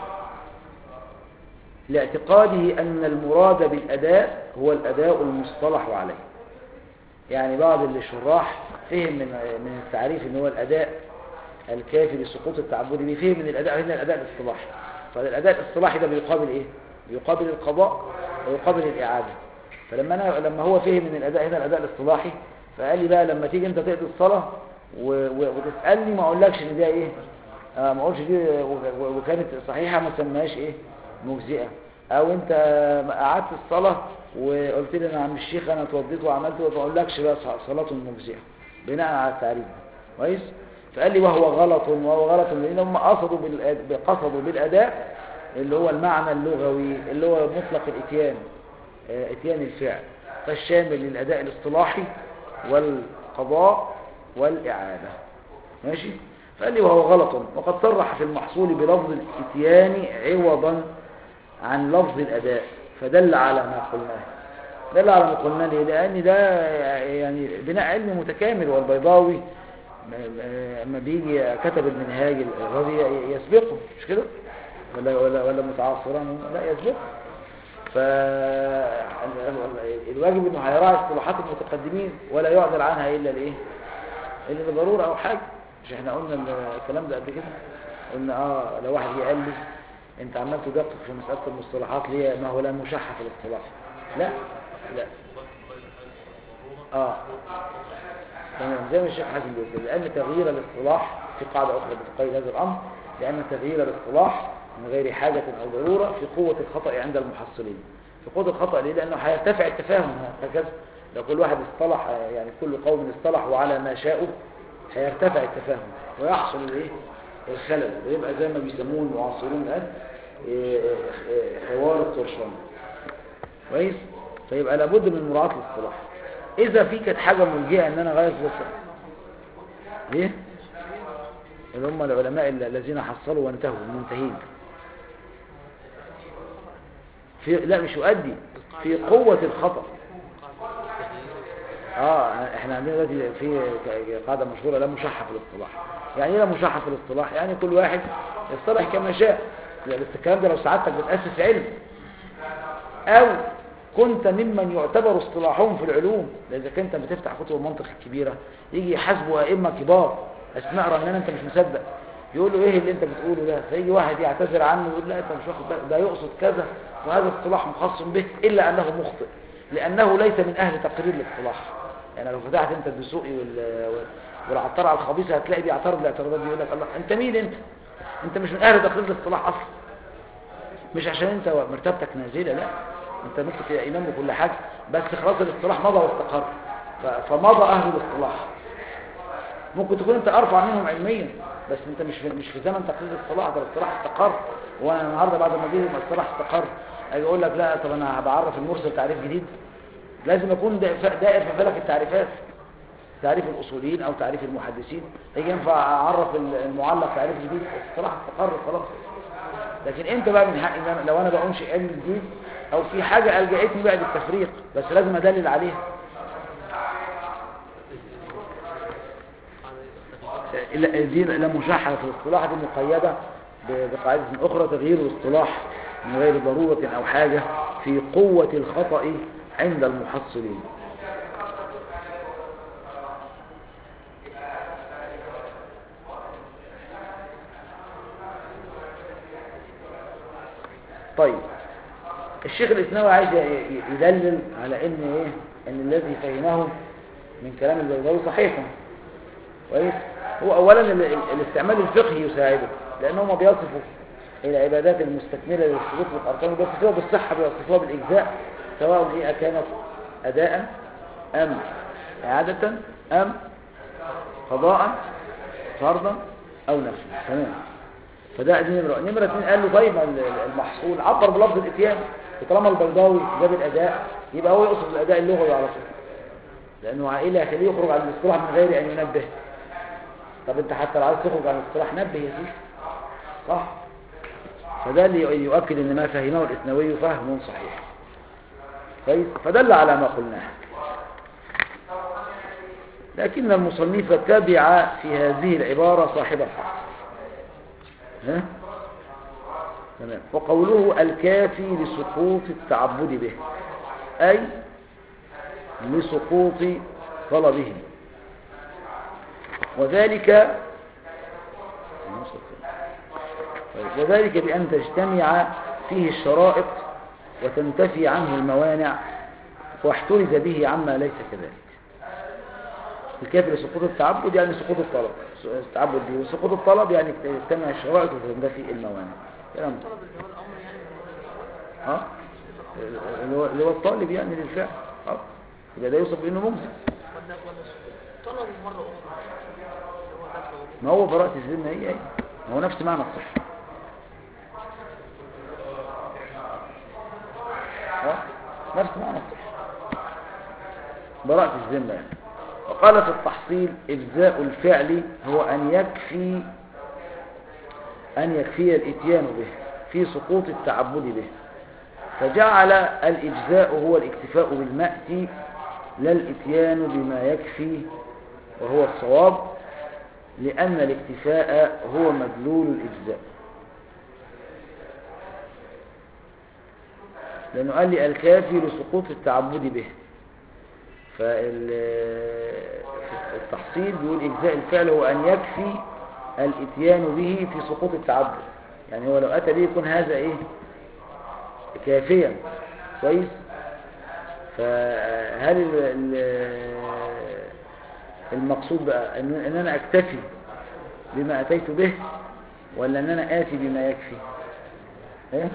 لاعتقاده أن المراد بالأداء هو الأداء المصطلح عليه يعني بعض الشراح فهم من من التعريف ان هو الأداء الكافي لسقوط التعبد به فهم من الأداء هنا الأداء الاصطلاحي فالأداء الاصطلاحي ده بيقابل إيه؟ بيقابل القضاء ويقابل الإعادة فلما أنا لما هو فهم من الأداء هنا الأداء الاصطلاحي فقال لي بقى لما تيجي أنت تقضي الصلاة و... و... وتسألني ما أقولكش إن ده إيه؟ آه ما أقولش دي و... و... وكانت صحيحة ما سماهاش إيه؟ مجزئة أو أنت قعدت الصلاة وقلت لي أنا عم الشيخ أنا اتوضيت وعملت وما أقولكش بقى صلاة مجزئة بناء على التعريف ده كويس؟ فقال لي وهو غلط وهو غلط لان هم قصدوا بالأد... قصدوا بالاداء اللي هو المعنى اللغوي اللي هو مطلق الاتيان آه، اتيان الفعل فالشامل للاداء الاصطلاحي والقضاء والاعاده ماشي فقال لي وهو غلط وقد صرح في المحصول بلفظ الاتيان عوضا عن لفظ الاداء فدل على ما قلناه دل على ما قلناه ليه لان ده يعني بناء علمي متكامل والبيضاوي لما بيجي كتب المنهاج الراضي يسبقه مش كده ولا ولا ولا متعاصرا لا يسبقه فالواجب انه هيراعي اصطلاحات المتقدمين ولا يعدل عنها الا لايه الا لضروره او حاجه مش احنا قلنا الكلام ده قبل كده قلنا اه لو واحد جه قال لي انت عمال تدقق في مساله المصطلحات ليه ما هو لا مشحف في الاصطلاح لا لا اه تمام زي ما الشيخ حسن بيقول كده لأن تغيير الاصطلاح في قاعدة أخرى بتقيد هذا الأمر لأن تغيير الاصطلاح من غير حاجة أو ضرورة في قوة الخطأ عند المحصلين في قوة الخطأ ليه؟ لأنه هيرتفع التفاهم هكذا لو كل واحد اصطلح يعني كل قوم اصطلحوا على ما شاءوا هيرتفع التفاهم ويحصل الايه الخلل ويبقى زي ما بيسموه المعاصرون الآن إيه، إيه، حوار الطرشان كويس فيبقى لابد من مراعاة الاصطلاح اذا في كانت حاجة ملجئة ان انا غير في الاصطلاح ايه اللي هم العلماء الذين حصلوا وانتهوا المنتهين في لا مش يؤدي في قوة الخطأ اه احنا عندنا دلوقتي في قاعدة مشهورة لا مشحة في الاصطلاح يعني ايه لا مشحة في الاصطلاح يعني كل واحد يصطلح كما شاء يعني بس الكلام ده لو سعادتك بتأسس علم او كنت ممن يعتبر اصطلاحهم في العلوم لان اذا كنت بتفتح كتب المنطق الكبيرة يجي يحاسبوا ائمة كبار اسماء رنانة انت مش مصدق يقول له ايه اللي انت بتقوله ده فيجي واحد يعتذر عنه يقول لا انت مش واخد بالك ده يقصد كذا وهذا اصطلاح مخصص به الا انه مخطئ لانه ليس من اهل تقرير الاصطلاح يعني لو فتحت انت الدسوقي وال والعطار على الخبيث هتلاقي بيعترض الاعتراضات دي يقول لك الله انت مين انت انت مش من اهل تقرير الاصطلاح اصلا مش عشان انت مرتبتك نازله لا انت ممكن تبقى امام وكل حاجه بس خلاص الاصطلاح مضى واستقر ف- فمضى اهل الاصطلاح ممكن تكون انت ارفع منهم علميا بس انت مش في مش في زمن تقليد الاصطلاح ده الاصطلاح استقر وانا النهارده بعد ما جه الاصطلاح استقر اجي اقول لك لا طب انا بعرف المرسل تعريف جديد لازم اكون دا- دائر في فلك التعريفات تعريف الاصوليين او تعريف المحدثين يجي ينفع اعرف المعلق تعريف جديد الاصطلاح استقر خلاص لكن انت بقى من حقي ان أنا- لو انا بنشئ علم جديد او في حاجه الجأتني بقى للتفريق بس لازم ادلل عليها لا دي لا مشاحة في الاصطلاح دي مقيدة ب- بقاعدة أخرى تغيير الاصطلاح من غير ضرورة أو حاجة في قوة الخطأ عند المحصلين طيب الشيخ الإسلامي عايز ي- ي- يدلل على ان ايه ان الذي فهمه من كلام البيضاوي صحيح كويس هو اولا ال- ال- الاستعمال الفقهي يساعده لانه هم بيصفوا العبادات المستكمله للشروط والاركان بيصفوها بالصحه بيصفوها بالاجزاء سواء هي كانت اداء ام اعاده ام قضاء فرضا او نفلا تمام فده دي نمره نمره اثنين قال له طيب ال- ال- المحصول عبر بلفظ الاتيان وطالما البيضاوي جاب الاداء يبقى هو يقصد الاداء اللغوي على طول لانه عائله هيخليه يخرج عن الاصطلاح من غير ان ينبه طب انت حتى لو عايز تخرج عن الاصطلاح نبه يا سيدي صح فده اللي يؤكد ان ما فهمه الاسنوي فهم صحيح كويس فدل على ما قلناه لكن المصنف تبع في هذه العبارة صاحب الحق ها؟ تمام وقوله الكافي لسقوط التعبد به أي لسقوط طلبه وذلك طيب، وذلك بأن تجتمع فيه الشرائط وتنتفي عنه الموانع واحترز به عما ليس كذلك الكافر لسقوط التعبد يعني سقوط الطلب التعبد به وسقوط الطلب يعني تجتمع الشرائط وتنتفي الموانع كلام طلب اللي هو الامر يعني من الأول. ها اللي هو- اللي هو الطالب يعني للفعل اه يبقى ده يوصف بانه مجزي ولا ولا طلب مرة أخرى اللي هو ذكره ما هو براءة الذمة هي هي ما هو نفس معنى الصحة اه نفس معنى الصحة براءة الذمة يعني وقال في التحصيل إجزاء الفعل هو أن يكفي أن يكفي الإتيان به في سقوط التعبد به فجعل الإجزاء هو الاكتفاء بالمأتي لا الإتيان بما يكفي وهو الصواب لأن الاكتفاء هو مدلول الإجزاء لأنه قال لي الكافي لسقوط التعبد به فالتحصيل بيقول إجزاء الفعل هو أن يكفي الإتيان به في سقوط التعبد يعني هو لو أتى به يكون هذا إيه كافيا كويس فهل ال- ال- المقصود بقى ان إن انا اكتفي بما اتيت به ولا ان انا اتي بما يكفي ايه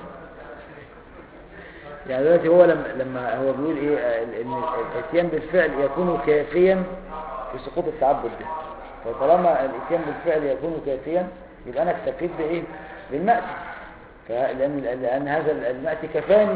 يعني دلوقتي هو لما لما هو بيقول ايه آه، ان الاتيان بالفعل يكون كافيا في سقوط التعبد ده فطالما الاتيان بالفعل يكون كافيا يبقى انا اكتفيت بايه بالمأتي فلأن لأن هذا المأتي كفاني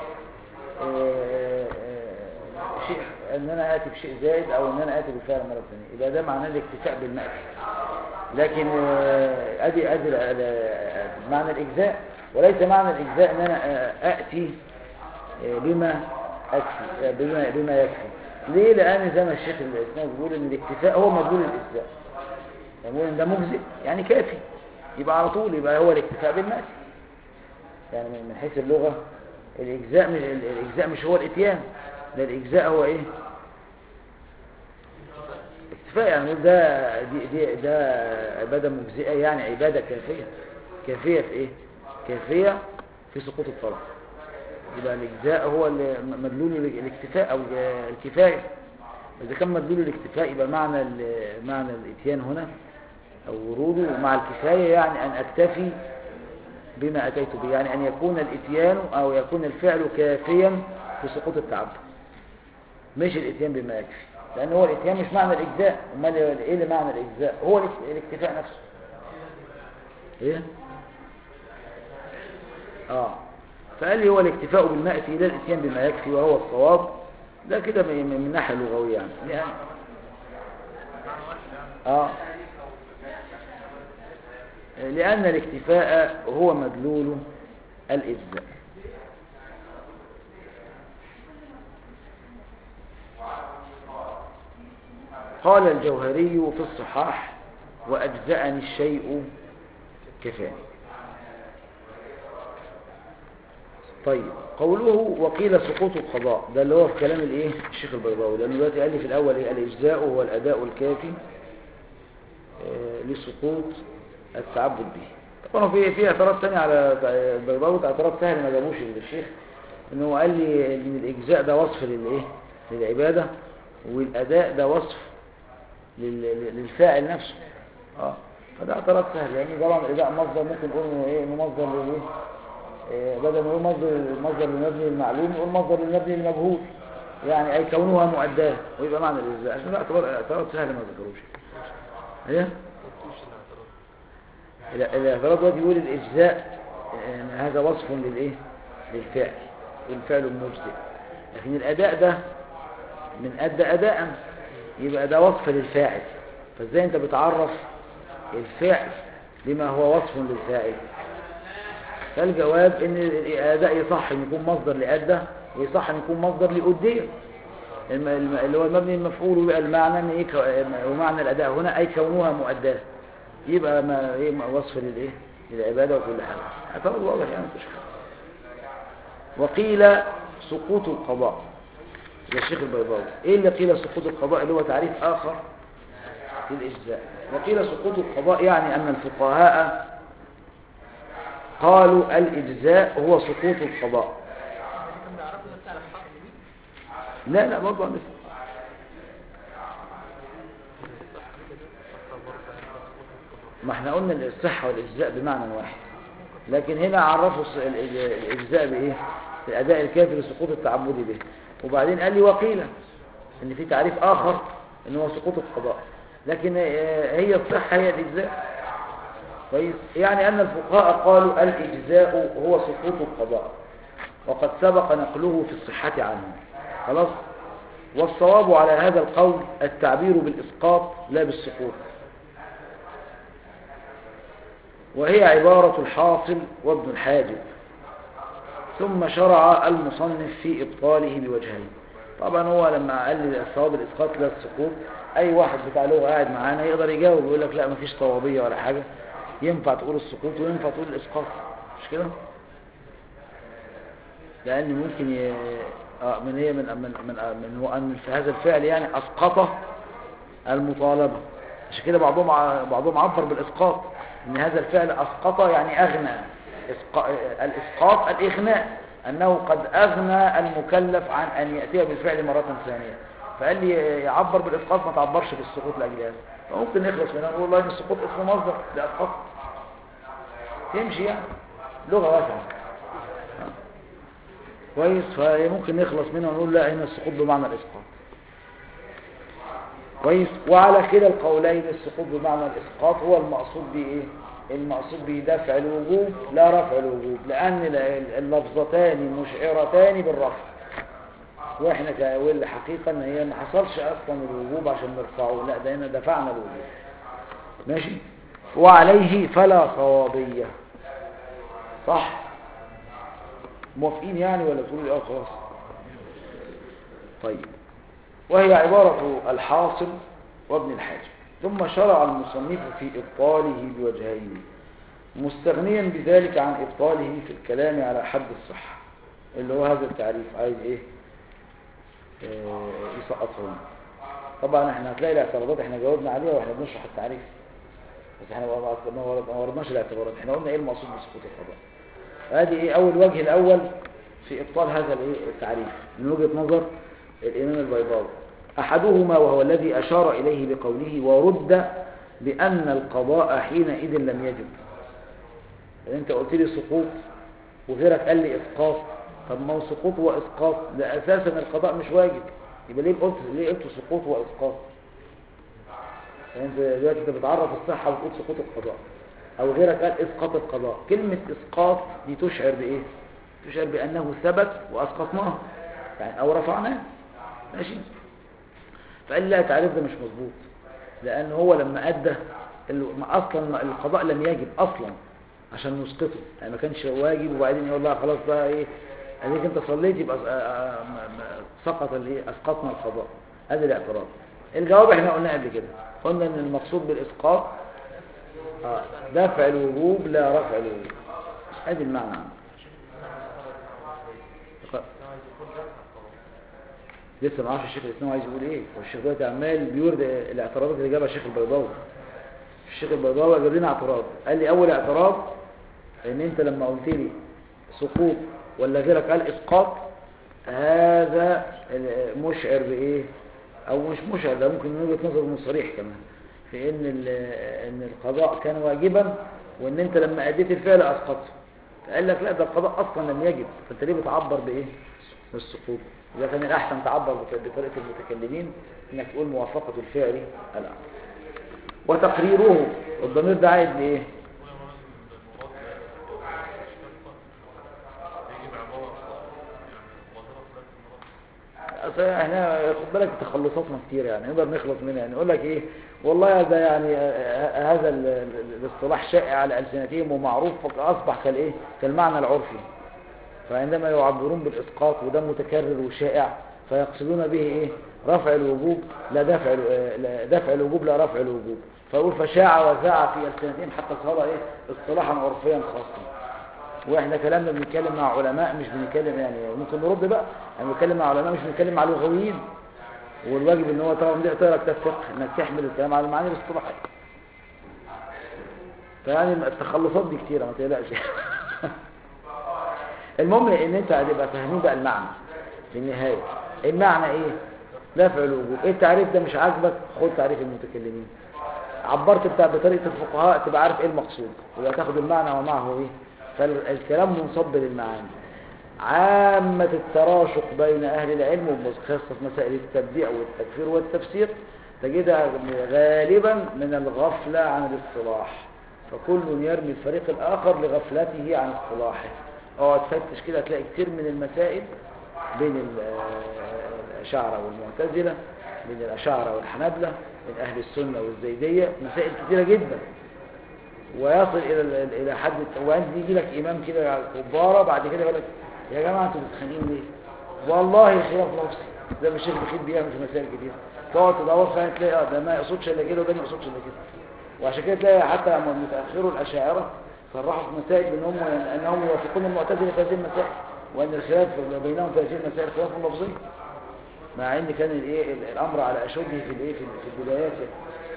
آه، آه، شيء ان انا اتي بشيء زائد او ان انا اتي بالفعل مره ثانيه يبقى ده معناه الاكتفاء بالمأتي لكن آه، ادي ادي ال- ال- معنى الاجزاء وليس معنى الاجزاء ان انا آه، اتي آه، بما اكفي آه، بما بما يكفي ليه لان زي ما الشيخ الاسلام بيقول ان الاكتفاء هو مدلول الاجزاء يقول ان ده مجزئ يعني كافي يبقى على طول يبقى هو الاكتفاء بالمأتي يعني من من حيث اللغة الإجزاء مش الإجزاء مش هو الإتيان ده الإجزاء هو إيه اكتفاء يعني نقول ده دي دي ده عبادة مجزئة يعني عبادة كافية كافية في إيه كافية في سقوط الطلب يبقى الإجزاء هو اللي مدلول الاكتفاء أو الكفاية إذا كان مدلول الاكتفاء يبقى معنى ال- معنى الإتيان هنا أو وروده مع الكفاية يعني أن أكتفي بما أتيت به يعني أن يكون الإتيان أو يكون الفعل كافيا في سقوط التعبد مش الإتيان بما يكفي لأن هو الإتيان مش معنى الإجزاء أمال إيه اللي معنى الإجزاء هو الاك- الاكتفاء نفسه إيه؟ آه فقال لي هو الاكتفاء بالمأتي لا الإتيان بما يكفي وهو الصواب ده كده من من الناحية اللغوية يعني لأن آه لأن الاكتفاء هو مدلول الإجزاء قال الجوهري في الصحاح وأجزأني الشيء كفاني طيب قوله وقيل سقوط القضاء ده اللي هو في كلام الايه الشيخ البيضاوي لانه دلوقتي قال لي في الاول ايه الاجزاء هو الاداء الكافي آه، لسقوط التعبد به طبعا في في اعتراض تاني على البيضاوي اعتراض سهل ما جابوش للشيخ انه هو قال لي ان الاجزاء ده وصف للايه للعباده والاداء ده وصف لل- للفاعل نفسه اه فده اعتراض سهل لان طبعا الاداء مصدر ممكن نقول انه ايه انه مصدر للايه إيه، بدل ما نقول مصدر مصدر للمبني المعلوم نقول مصدر للمبني المجهول يعني اي كونها مؤداه ويبقى معنى الاجزاء عشان ده اعتراض اعتراض سهل ما ذكروش ايه ال- الاعتراض دلوقتي يقول الاجزاء إن هذا وصف للايه للفعل والفعل المجزئ لكن الاداء ده من ادى اداء يبقى ده وصف للفاعل فازاي انت بتعرف الفعل بما هو وصف للفاعل فالجواب ان الاداء يصح ان يكون مصدر لادى ويصح ان يكون مصدر لاديه الم- الم- اللي هو المبني المفعول ويبقى المعنى ان ايه كو- ومعنى الاداء هنا اي كونها مؤداه يبقى ما ايه ما وصف للايه للعباده وكل حاجه اعتراض واضح يعني مفيش حاجه وقيل سقوط القضاء للشيخ البيضاوي ايه اللي قيل سقوط القضاء اللي هو تعريف اخر للاجزاء وقيل سقوط القضاء يعني ان الفقهاء قالوا الاجزاء هو سقوط القضاء كان بيعرفوا ده بتاع الحق لا لا برضه عندك ما احنا قلنا الصحة والإجزاء بمعنى واحد لكن هنا عرفوا الص- ال- ال- الإجزاء بإيه الأداء الكافي لسقوط التعبد به وبعدين قال لي وقيل إن في تعريف آخر إن هو سقوط القضاء لكن آه، هي الصحة هي الإجزاء كويس يعني أن الفقهاء قالوا الإجزاء هو سقوط القضاء وقد سبق نقله في الصحة عنه خلاص والصواب على هذا القول التعبير بالإسقاط لا بالسقوط وهي عبارة الحاصل وابن الحاجب ثم شرع المصنف في إبطاله بوجهين طبعا هو لما قال لي الصواب الإسقاط لا السقوط أي واحد بتاع لغة قاعد معانا يقدر يجاوب يقول لك لا مفيش صوابية ولا حاجة ينفع تقول السقوط وينفع تقول الإسقاط مش كده؟ لأن ممكن ي... آه من هي من من من, من هو أن في هذا الفعل يعني أسقط المطالبة عشان كده بعضهم ع- بعضهم عبر بالإسقاط إن هذا الفعل أسقط يعني أغنى إسق... الإسقاط الإغناء أنه قد أغنى المكلف عن أن يأتي بالفعل مرة ثانية فقال لي يعبر بالإسقاط ما تعبرش بالسقوط لأجل هذا فممكن نخلص منها نقول والله إن السقوط اسمه مصدر لأسقط تمشي يعني لغة واسعة كويس فممكن نخلص منها ونقول لا هنا السقوط بمعنى الإسقاط كويس وعلى كده القولين السقوط بمعنى الإسقاط هو المقصود به إيه المقصود به دفع الوجوب لا رفع الوجوب لأن ال- اللفظتان مشعرتان بالرفع واحنا ك- والحقيقة ان هي ما حصلش اصلا الوجوب عشان نرفعه لا ده هنا دفعنا الوجوب ماشي وعليه فلا صوابية صح موافقين يعني ولا تقولوا لي اه خلاص طيب وهي عبارة الحاصل وابن الحاجب ثم شرع المصنف في إبطاله بوجهين مستغنيا بذلك عن إبطاله في الكلام على حد الصحة اللي هو هذا التعريف عايز إيه آه، يسقطه لنا. طبعا احنا هتلاقي الاعتراضات احنا جاوبنا عليها واحنا بنشرح التعريف بس احنا ما ما ورد- ما وردناش الاعتبارات احنا قلنا ايه المقصود بسقوط القضاء هذه ايه اول وجه الاول في ابطال هذا الايه التعريف من وجهة نظر الامام البيضاوي احدهما وهو الذي اشار اليه بقوله ورد بان القضاء حينئذ لم يجب يعني انت قلت لي سقوط وغيرك قال لي اسقاط طب ما هو سقوط واسقاط ده اساسا القضاء مش واجب يبقى ليه قلت ليه قلت سقوط واسقاط يعني انت دلوقتي انت بتعرف الصحه وتقول سقوط القضاء او غيرك قال اسقاط القضاء كلمه اسقاط دي تشعر بايه تشعر بانه ثبت واسقطناه يعني او رفعناه ماشي فقال لا التعريف ده مش مظبوط لان هو لما ادى ال- ما اصلا القضاء لم يجب اصلا عشان نسقطه يعني ما كانش واجب وبعدين يقول لا خلاص بقى ايه اديك انت صليت يبقى آه، آه، م- م- سقط الايه اسقطنا القضاء ادي الاعتراض الجواب احنا قلنا قبل كده قلنا ان المقصود بالاسقاط آه، دفع الوجوب لا رفع الوجوب ادي المعنى عنه. لسه ما اعرفش الشيخ الاسلام عايز يقول ايه والشيخ دلوقتي عمال بيورد الاعتراضات اللي جابها الشيخ البيضاوي الشيخ البيضاوي جاب لنا اعتراض قال لي اول اعتراض ان انت لما قلت لي سقوط ولا غيرك قال اسقاط هذا ال- مشعر بايه او مش مشعر ده ممكن من وجهه نظر من صريح كمان في ان ال- ان القضاء كان واجبا وان انت لما اديت الفعل اسقطته فقال لك لا ده القضاء اصلا لم يجب فانت ليه بتعبر بايه بالسقوط اذا كان الاحسن تعبر بط- بطريقه المتكلمين انك تقول موافقه الفعل الامر وتقريره الضمير ده عايد لايه أصل احنا خد بالك تخلصاتنا كتير يعني نقدر نخلص منها يعني يقول لك ايه والله ده يعني آه، هذا ال- ال- الاصطلاح شائع على السنتهم ومعروف فاصبح كالايه كالمعنى العرفي فعندما يعبرون بالاسقاط وده متكرر وشائع فيقصدون به ايه رفع الوجوب لا دفع ال- آه، لا دفع الوجوب لا رفع الوجوب فيقول فشاع وزاع في السنتهم حتى صار ايه اصطلاحا عرفيا خاصا واحنا كلامنا بنتكلم مع علماء مش بنتكلم يعني ممكن نرد بقى يعني بنتكلم مع علماء مش بنتكلم مع لغويين والواجب ان هو طبعا دي تقرا كتاب فقه انك تحمل الكلام على المعاني الاصطلاحيه فيعني التخلصات دي كتيره ما تقلقش المهم ان انت هتبقى فاهمين بقى المعنى في النهايه المعنى ايه دفع الوجوب ايه التعريف ده مش عاجبك خد تعريف المتكلمين عبرت بتاع بطريقه الفقهاء تبقى عارف ايه المقصود يبقى تاخد المعنى ومعه ايه فالكلام منصب للمعاني عامة التراشق بين أهل العلم وخاصة مسائل التبديع والتكفير والتفسير تجدها غالبا من الغفلة عن الاصطلاح فكل يرمي الفريق الآخر لغفلته عن اصطلاحه اقعد تفتش كده هتلاقي كتير من المسائل بين ال- آه، الأشاعرة والمعتزلة بين الأشاعرة والحنابلة بين أهل السنة والزيدية مسائل كتيرة جدا ويصل الى ال- الى حد وانت يجي لك امام كده كباره بعد كده يقول لك يا جماعه انتوا بتتخانقين ليه والله الخلاف نفسي زي ما الشيخ بخيت بيعمل في مسائل كتير تقعد تدور فيها تلاقي اه ده ما يقصدش الا كده وده ما يقصدش الا كده وعشان كده تلاقي حتى لما متاخروا الاشاعره صرحوا في مسائل انهم انهم يوافقون المعتزله في هذه المسائل وان الخلاف بينهم في هذه المسائل خلاف لفظي مع ان كان الايه ال- الامر على اشده في الايه في في البدايات يعني.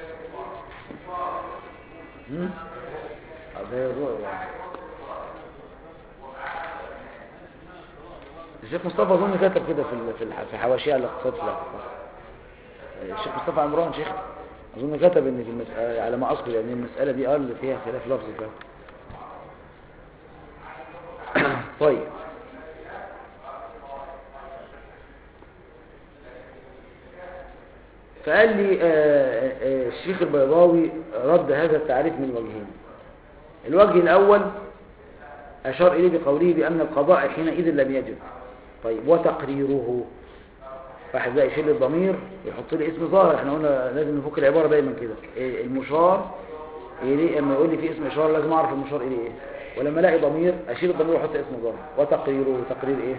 هم؟ زي الرؤية يعني الشيخ مصطفى اظن كتب كده في ال- في الح- في حواشيها الاقتصاد في الاعتقاد الشيخ مصطفى عمران شيخ اظن كتب ان في المسألة على ما اذكر يعني المسألة دي قال فيها خلاف لفظي فعلا طيب فقال لي آه، آه، الشيخ البيضاوي رد هذا التعريف من وجهين الوجه الأول أشار إليه بقوله بأن القضاء حينئذ لم يجب طيب وتقريره واحد بقى يشيل الضمير ويحط لي اسم ظاهر احنا قلنا لازم نفك العبارة دايما كده إيه المشار إليه اما يقول لي في اسم إشارة لازم أعرف المشار إليه إيه ولما ألاقي ضمير أشيل الضمير وأحط اسم ظاهر وتقريره تقرير إيه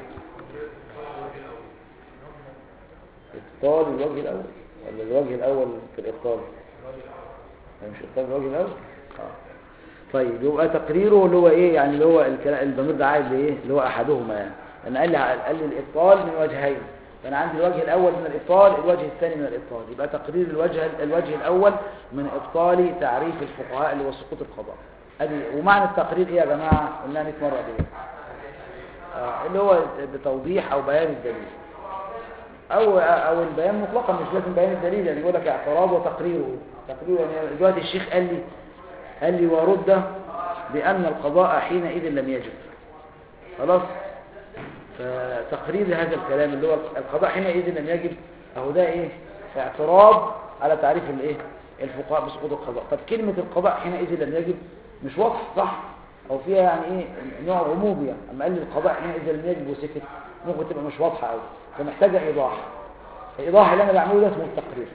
إبطال الوجه الأول ولا الوجه الأول في الإبطال ده مش إبطال الوجه الأول آه. طيب يبقى تقريره اللي هو إيه يعني اللي هو الكلام الضمير ده عايز إيه اللي هو أحدهما يعني لأن قال لي قال لي الإبطال من وجهين فأنا عندي الوجه الأول من الإبطال الوجه الثاني من الإبطال يبقى تقرير الوجه الوجه الأول من إبطال تعريف الفقهاء اللي هو سقوط القضاء أدي ومعنى التقرير إيه يا جماعة قلنا 100 مرة دي آه اللي هو بتوضيح أو بيان الدليل او او البيان مطلقا مش لازم بيان الدليل يعني يقول لك اعتراض وتقريره تقريره يعني دلوقتي الشيخ قال لي قال لي ورد بان القضاء حينئذ لم يجب خلاص فتقرير هذا الكلام اللي هو القضاء حينئذ لم يجب اهو ده ايه اعتراض على تعريف الايه الفقهاء بسقوط القضاء طب كلمه القضاء حينئذ لم يجب مش واضح صح او فيها يعني ايه نوع غموض يعني اما قال لي القضاء حينئذ لم يجب وسكت ممكن تبقى مش واضحه قوي فمحتاجة إيضاح الإيضاح اللي أنا بعمله ده اسمه التقرير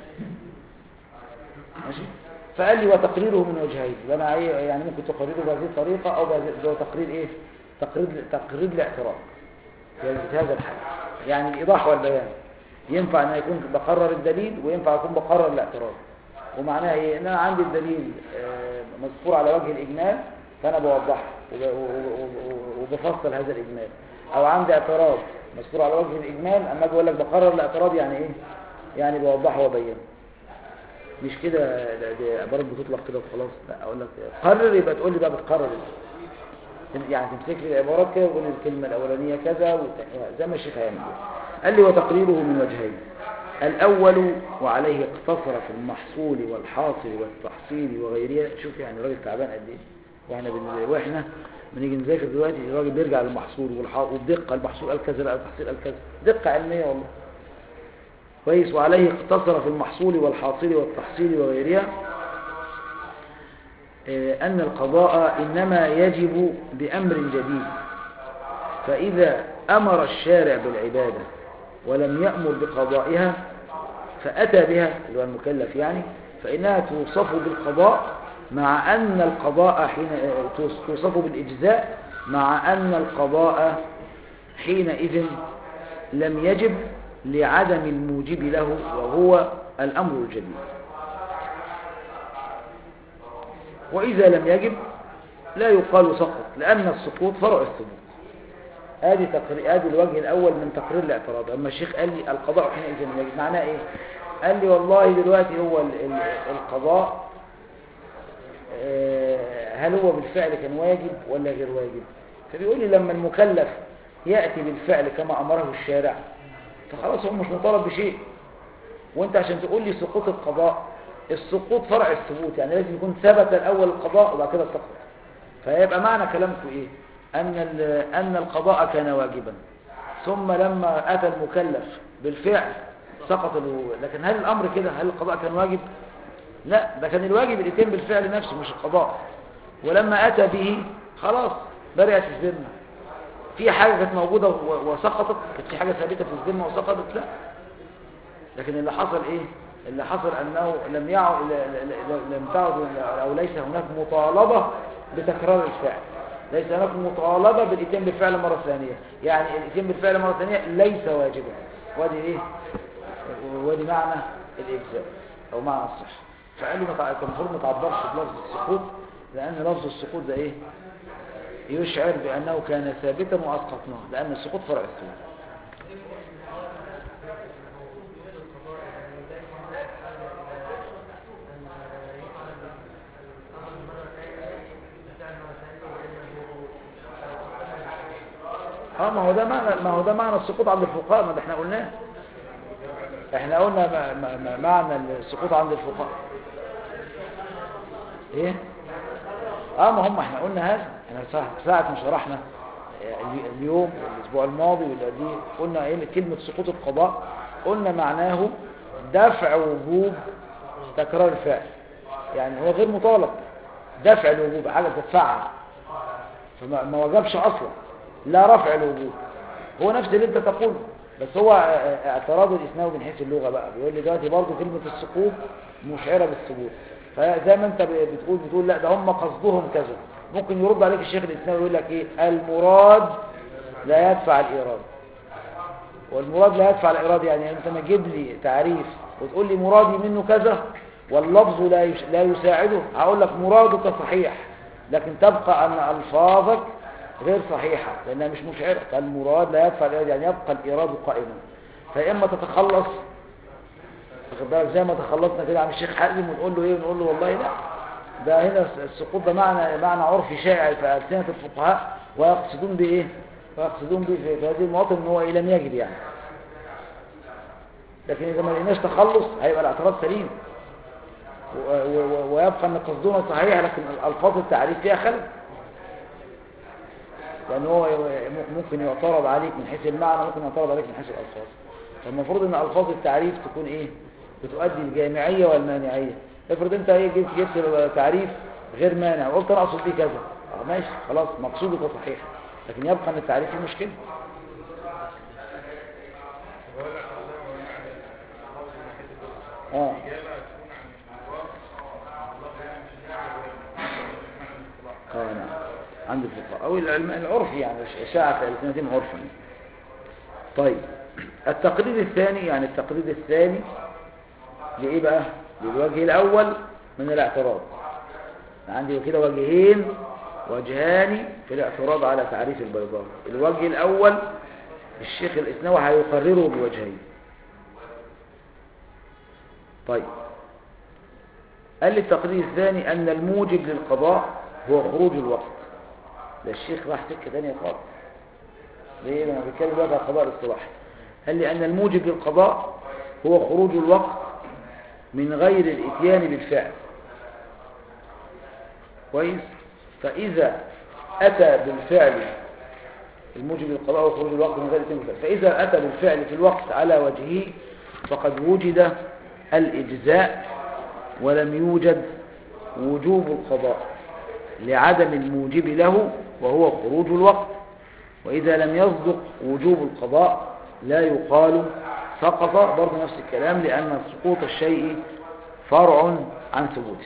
ماشي فقال لي وتقريره من وجهين أنا يعني ممكن تقريره بهذه الطريقة أو بهذه تقرير إيه تقرير تقرير الاعتراض في هذا الحال يعني الإيضاح والبيان ينفع أن يكون بقرر الدليل وينفع يكون بقرر الاعتراض ومعناها إيه إن أنا عندي الدليل مذكور على وجه الإجمال فأنا بوضحه وبفصل هذا الإجمال أو عندي اعتراض مذكور على وجه الإجمال أما أجي أقول لك بقرر الاعتراض يعني إيه؟ يعني بوضحه وبينه مش كده دي عبارة بتطلق كده وخلاص لا أقول لك قرر يبقى تقول لي بقى بتقرر إيه يعني تمسك لي العبارات كده وتقول لي الكلمة الأولانية كذا زي ما الشيخ هيعمل قال لي وتقريره من وجهين الأول وعليه اقتصر في المحصول والحاصل والتحصيل وغيرها شوف يعني راجل تعبان قد إيه واحنا بن... واحنا بنيجي نذاكر دلوقتي الراجل بيرجع للمحصول والح... وبدقه المحصول قال كذا لا التحصيل قال كذا دقه علميه والله كويس وعليه اقتصر في المحصول والحاصل والتحصيل وغيرها آه أن القضاء إنما يجب بأمر جديد فإذا أمر الشارع بالعبادة ولم يأمر بقضائها فأتى بها اللي هو المكلف يعني فإنها توصف بالقضاء مع أن القضاء حين توصف بالإجزاء مع أن القضاء حينئذ لم يجب لعدم الموجب له وهو الأمر الجديد وإذا لم يجب لا يقال سقط لأن السقوط فرع الثبوت ادي تقرير ادي الوجه الاول من تقرير الاعتراض اما الشيخ قال لي القضاء حينئذ لم يجب معناه ايه قال لي والله دلوقتي هو القضاء هل هو بالفعل كان واجب ولا غير واجب فبيقول لي لما المكلف يأتي بالفعل كما أمره الشارع فخلاص هو مش مطالب بشيء وانت عشان تقول لي سقوط القضاء السقوط فرع الثبوت يعني لازم يكون ثبت الأول القضاء وبعد كده سقط فيبقى معنى كلامكم ايه أن, أن القضاء كان واجبا ثم لما أتى المكلف بالفعل سقط له لكن هل الأمر كده هل القضاء كان واجب لا ده كان الواجب الاتيان بالفعل نفسه مش القضاء ولما أتى به خلاص برئت الذمة في حاجة كانت موجودة وسقطت كانت في حاجة ثابتة في الذمة وسقطت لا لكن اللي حصل ايه اللي حصل انه لم يعد لم تعد او ليس هناك مطالبة بتكرار الفعل ليس هناك مطالبة بالاتيان بالفعل مرة ثانية يعني الاتيان بالفعل مرة ثانية ليس واجبا وادي ايه وادي معنى الاجزاء او معنى الصحة فقال لي كان المفروض ما تعبرش بلفظ السقوط لان لفظ السقوط ده ايه يشعر بانه كان ثابتا واسقطناه لان السقوط فرع الثبوت اه ما هو ده معنى ما هو ده معنى السقوط عند الفقهاء ما ده احنا قلناه احنا قلنا ما ما ما معنى السقوط عند الفقهاء ايه اه ما هم احنا قلنا هذا احنا ساعة, ساعة ما شرحنا اليوم والاسبوع الماضي والذي قلنا ايه كلمة سقوط القضاء قلنا معناه دفع وجوب تكرار الفعل يعني هو غير مطالب دفع الوجوب حاجة تدفعها فما ما وجبش أصلا لا رفع الوجوب هو نفس اللي انت تقوله بس هو اه- اعتراض الإسناوي من حيث اللغة بقى بيقول لي دلوقتي برضه كلمة السقوط مشعرة بالثبوت فزي ما انت ب- بتقول بتقول لا ده هم قصدهم كذا ممكن يرد عليك الشيخ الإسناوي يقول لك ايه المراد لا يدفع الإيراد والمراد لا يدفع الإيراد يعني انت ما تجيب لي تعريف وتقول لي مرادي منه كذا واللفظ لا يش- لا يساعده هقول لك مرادك صحيح لكن تبقى أن ألفاظك غير صحيحة لأنها مش مشعرة فالمراد لا يدفع الإيراد يعني يبقى الإيراد قائما فإما تتخلص واخد بالك زي ما تخلصنا كده عن الشيخ حازم ونقول له ايه ونقول له والله لا ده هنا السقوط ده معنى معنى عرفي شائع في ألسنة الفقهاء ويقصدون بايه ويقصدون به في في هذه المواطن ان هو إيه لم يجب يعني لكن اذا ما لقيناش تخلص هيبقى الاعتراض سليم و- و- و- ويبقى ان قصدنا صحيح لكن الالفاظ التعريف فيها خلل لان هو ممكن يعترض عليك من حيث المعنى ممكن يعترض عليك من حيث الالفاظ فالمفروض ان الفاظ التعريف تكون ايه بتؤدي الجامعيه والمانعيه افرض انت ايه جبت جبت تعريف غير مانع وقلت انا اقصد بيه كذا اه ماشي خلاص مقصودك صحيح لكن يبقى ان التعريف فيه مشكله اه اه نعم عند الفقهاء او العلم العرفي يعني شاعة الالتزام عرفا طيب التقرير الثاني يعني التقرير الثاني لإيه بقى للوجه الأول من الاعتراض عندي كده وجهين وجهان في الاعتراض على تعريف البيضاوي الوجه الأول الشيخ الإسناوي هيقرره بوجهين طيب قال لي التقرير الثاني أن الموجب للقضاء هو خروج الوقت ده الشيخ راح سكة تانية خالص ليه لما بيتكلم دلوقتي على القضاء الاصطلاحي قال لي أن الموجب للقضاء هو خروج الوقت من غير الاتيان بالفعل كويس فإذا أتى بالفعل الموجب للقضاء هو خروج الوقت من غير الاتيان بالفعل فإذا أتى بالفعل في الوقت على وجهه فقد وجد الإجزاء ولم يوجد وجوب القضاء لعدم الموجب له وهو خروج الوقت وإذا لم يصدق وجوب القضاء لا يقال سقط برضه نفس الكلام لأن سقوط الشيء فرع عن ثبوته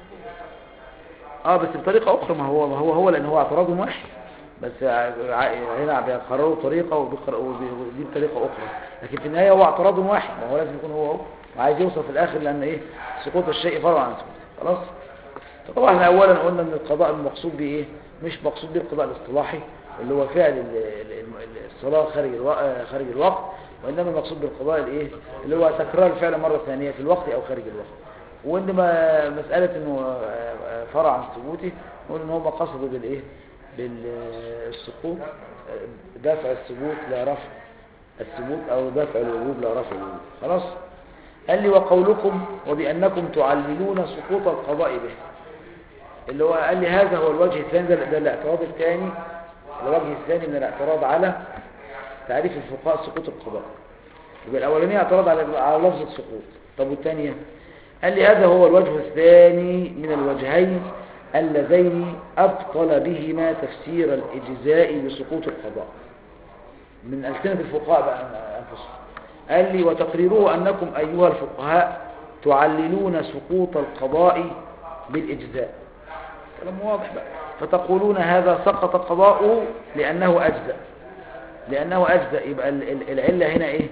اه بس بطريقة أخرى ما هو ما هو هو لأن هو اعتراض واحد بس ع- هنا بيقرروا طريقة وبيقر- وبي- ودي بطريقة أخرى لكن في النهاية هو اعتراض واحد ما هو لازم يكون هو هو وعايز يوصل في الآخر لأن إيه سقوط الشيء فرع عن ثبوته خلاص طبعا احنا اولا قلنا ان القضاء المقصود به ايه مش مقصود به القضاء الاصطلاحي اللي هو فعل ال- ال- ال- الصلاه خارج الوقت خارج الوقت وانما المقصود بالقضاء الايه اللي هو تكرار الفعل مره ثانيه في الوقت او خارج الوقت وانما مساله انه آه، آه، فرع عن ثبوته نقول ان هم قصدوا بالايه بالسقوط آه، دفع الثبوت لا رفع الثبوت او دفع الوجوب لا رفع الوجوب خلاص قال لي وقولكم وبانكم تعللون سقوط القضاء به اللي هو قال لي هذا هو الوجه الثاني ده, ده الاعتراض الثاني الوجه الثاني من الاعتراض على تعريف الفقهاء سقوط القضاء يبقى الاولانيه اعتراض على على لفظ السقوط طب والثانيه قال لي هذا هو الوجه الثاني من الوجهين اللذين ابطل بهما تفسير الاجزاء بسقوط القضاء من ألسنة الفقهاء بقى أنفسهم قال لي وتقريره أنكم أيها الفقهاء تعللون سقوط القضاء بالإجزاء كلام واضح بقى فتقولون هذا سقط قضاؤه لأنه أجزأ لأنه أجزأ يبقى ال- ال- العلة هنا إيه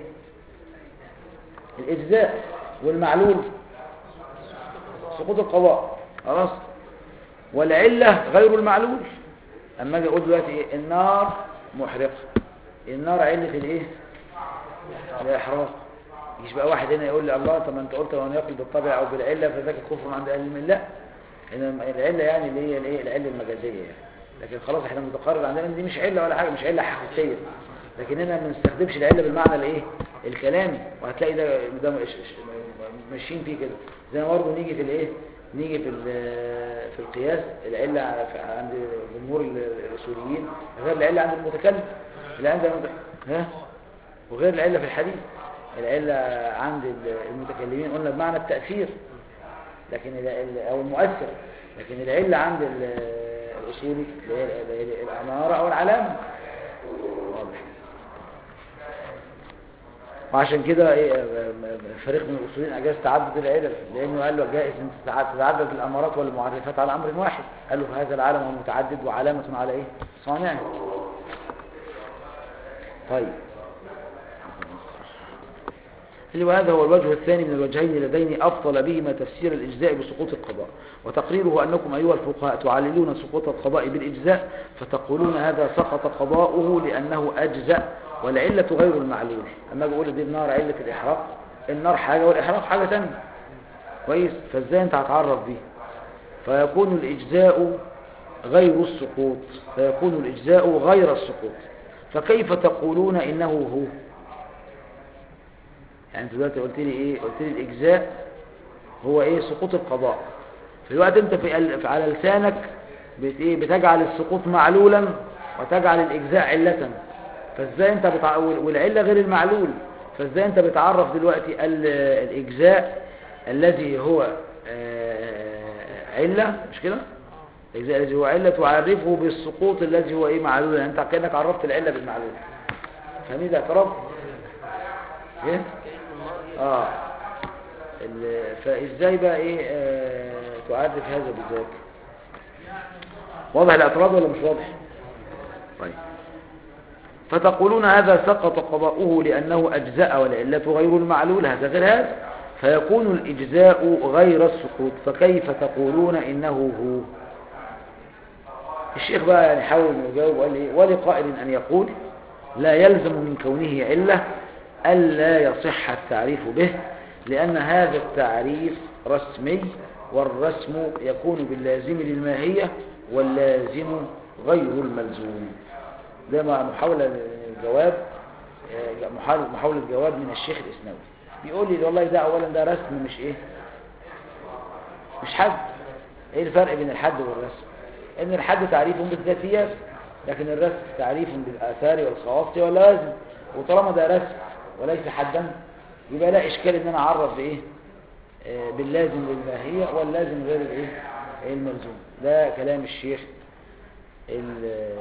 الإجزاء والمعلول سقوط القضاء خلاص والعلة غير المعلول أما أجي أقول دلوقتي إيه النار محرقة النار علة الإيه الإحراق يجي بقى واحد هنا يقول لي الله طب ما أنت قلت لو يقل بالطبع أو بالعلة فذاك كفر عند أهل العلم لا إنما العلة يعني اللي هي الإيه العلة المجازية يعني لكن خلاص احنا متقرر عندنا ان دي مش علة ولا حاجة مش علة حقيقية لكن هنا ما بنستخدمش العلة بالمعنى الايه الكلامي وهتلاقي ده ده مش- مش- ماشيين فيه كده زي ما برضه نيجي في الايه نيجي في ال- في القياس العلة في- عند جمهور الاصوليين غير العلة عند المتكلم العلة عند المت- ها وغير العلة في الحديث العلة عند المتكلمين قلنا بمعنى التأثير لكن ال- ال- او المؤثر لكن العلة عند ال- الأصولي اللي هي ال- ال- الأمارة أو العلامة واضح وعشان كده ايه فريق من الاصوليين اجاز تعدد العلل لانه قال له جائز ان تتع- تتعدد الامارات والمعرفات على امر واحد قال له فهذا العالم هو متعدد وعلامه على ايه صانعه طيب اللي وهذا هو الوجه الثاني من الوجهين اللذين أبطل بهما تفسير الإجزاء بسقوط القضاء وتقريره أنكم أيها الفقهاء تعللون سقوط القضاء بالإجزاء فتقولون هذا سقط قضاؤه لأنه أجزأ والعلة غير المعلول أما بقول دي النار علة الإحراق النار حاجة والإحراق حاجة تانية كويس فازاي انت هتعرف بيه فيكون الإجزاء غير السقوط فيكون الإجزاء غير السقوط فكيف تقولون إنه هو يعني انت دلوقتي قلت لي ايه قلت لي الاجزاء هو ايه سقوط القضاء في الوقت انت في ال- على لسانك بت ايه بتجعل السقوط معلولا وتجعل الاجزاء علة فازاي انت بتع... وال- والعله غير المعلول فازاي انت بتعرف دلوقتي ال- الاجزاء الذي هو آه، عله مش كده الاجزاء الذي هو عله تعرفه بالسقوط الذي هو ايه معلول يعني انت كانك عرفت العله بالمعلول فاهمين الاعتراف ايه اه ال- فازاي بقى ايه آه تعرف هذا بذاك واضح الاعتراض ولا مش واضح طيب فتقولون هذا سقط قضاؤه لأنه أجزاء والعلة غير المعلول هذا غير هذا فيكون الإجزاء غير السقوط فكيف تقولون إنه هو الشيخ بقى يعني حاول انه يجاوب وقال ايه ولقائل أن يقول لا يلزم من كونه علة ألا يصح التعريف به لأن هذا التعريف رسمي والرسم يكون باللازم للماهية واللازم غير الملزوم ده ما- محاولة الجواب آه، محاولة محاولة جواب من الشيخ الإسناوي بيقول لي والله ده أولا ده رسم مش إيه مش حد إيه الفرق بين الحد والرسم إن الحد تعريف بالذاتيات لكن الرسم تعريف بالآثار والخواص واللازم وطالما ده رسم وليس حدا يبقى لا إشكال إن أنا أعرف بإيه آه، باللازم للماهية واللازم غير الإيه الملزوم ده كلام الشيخ ال-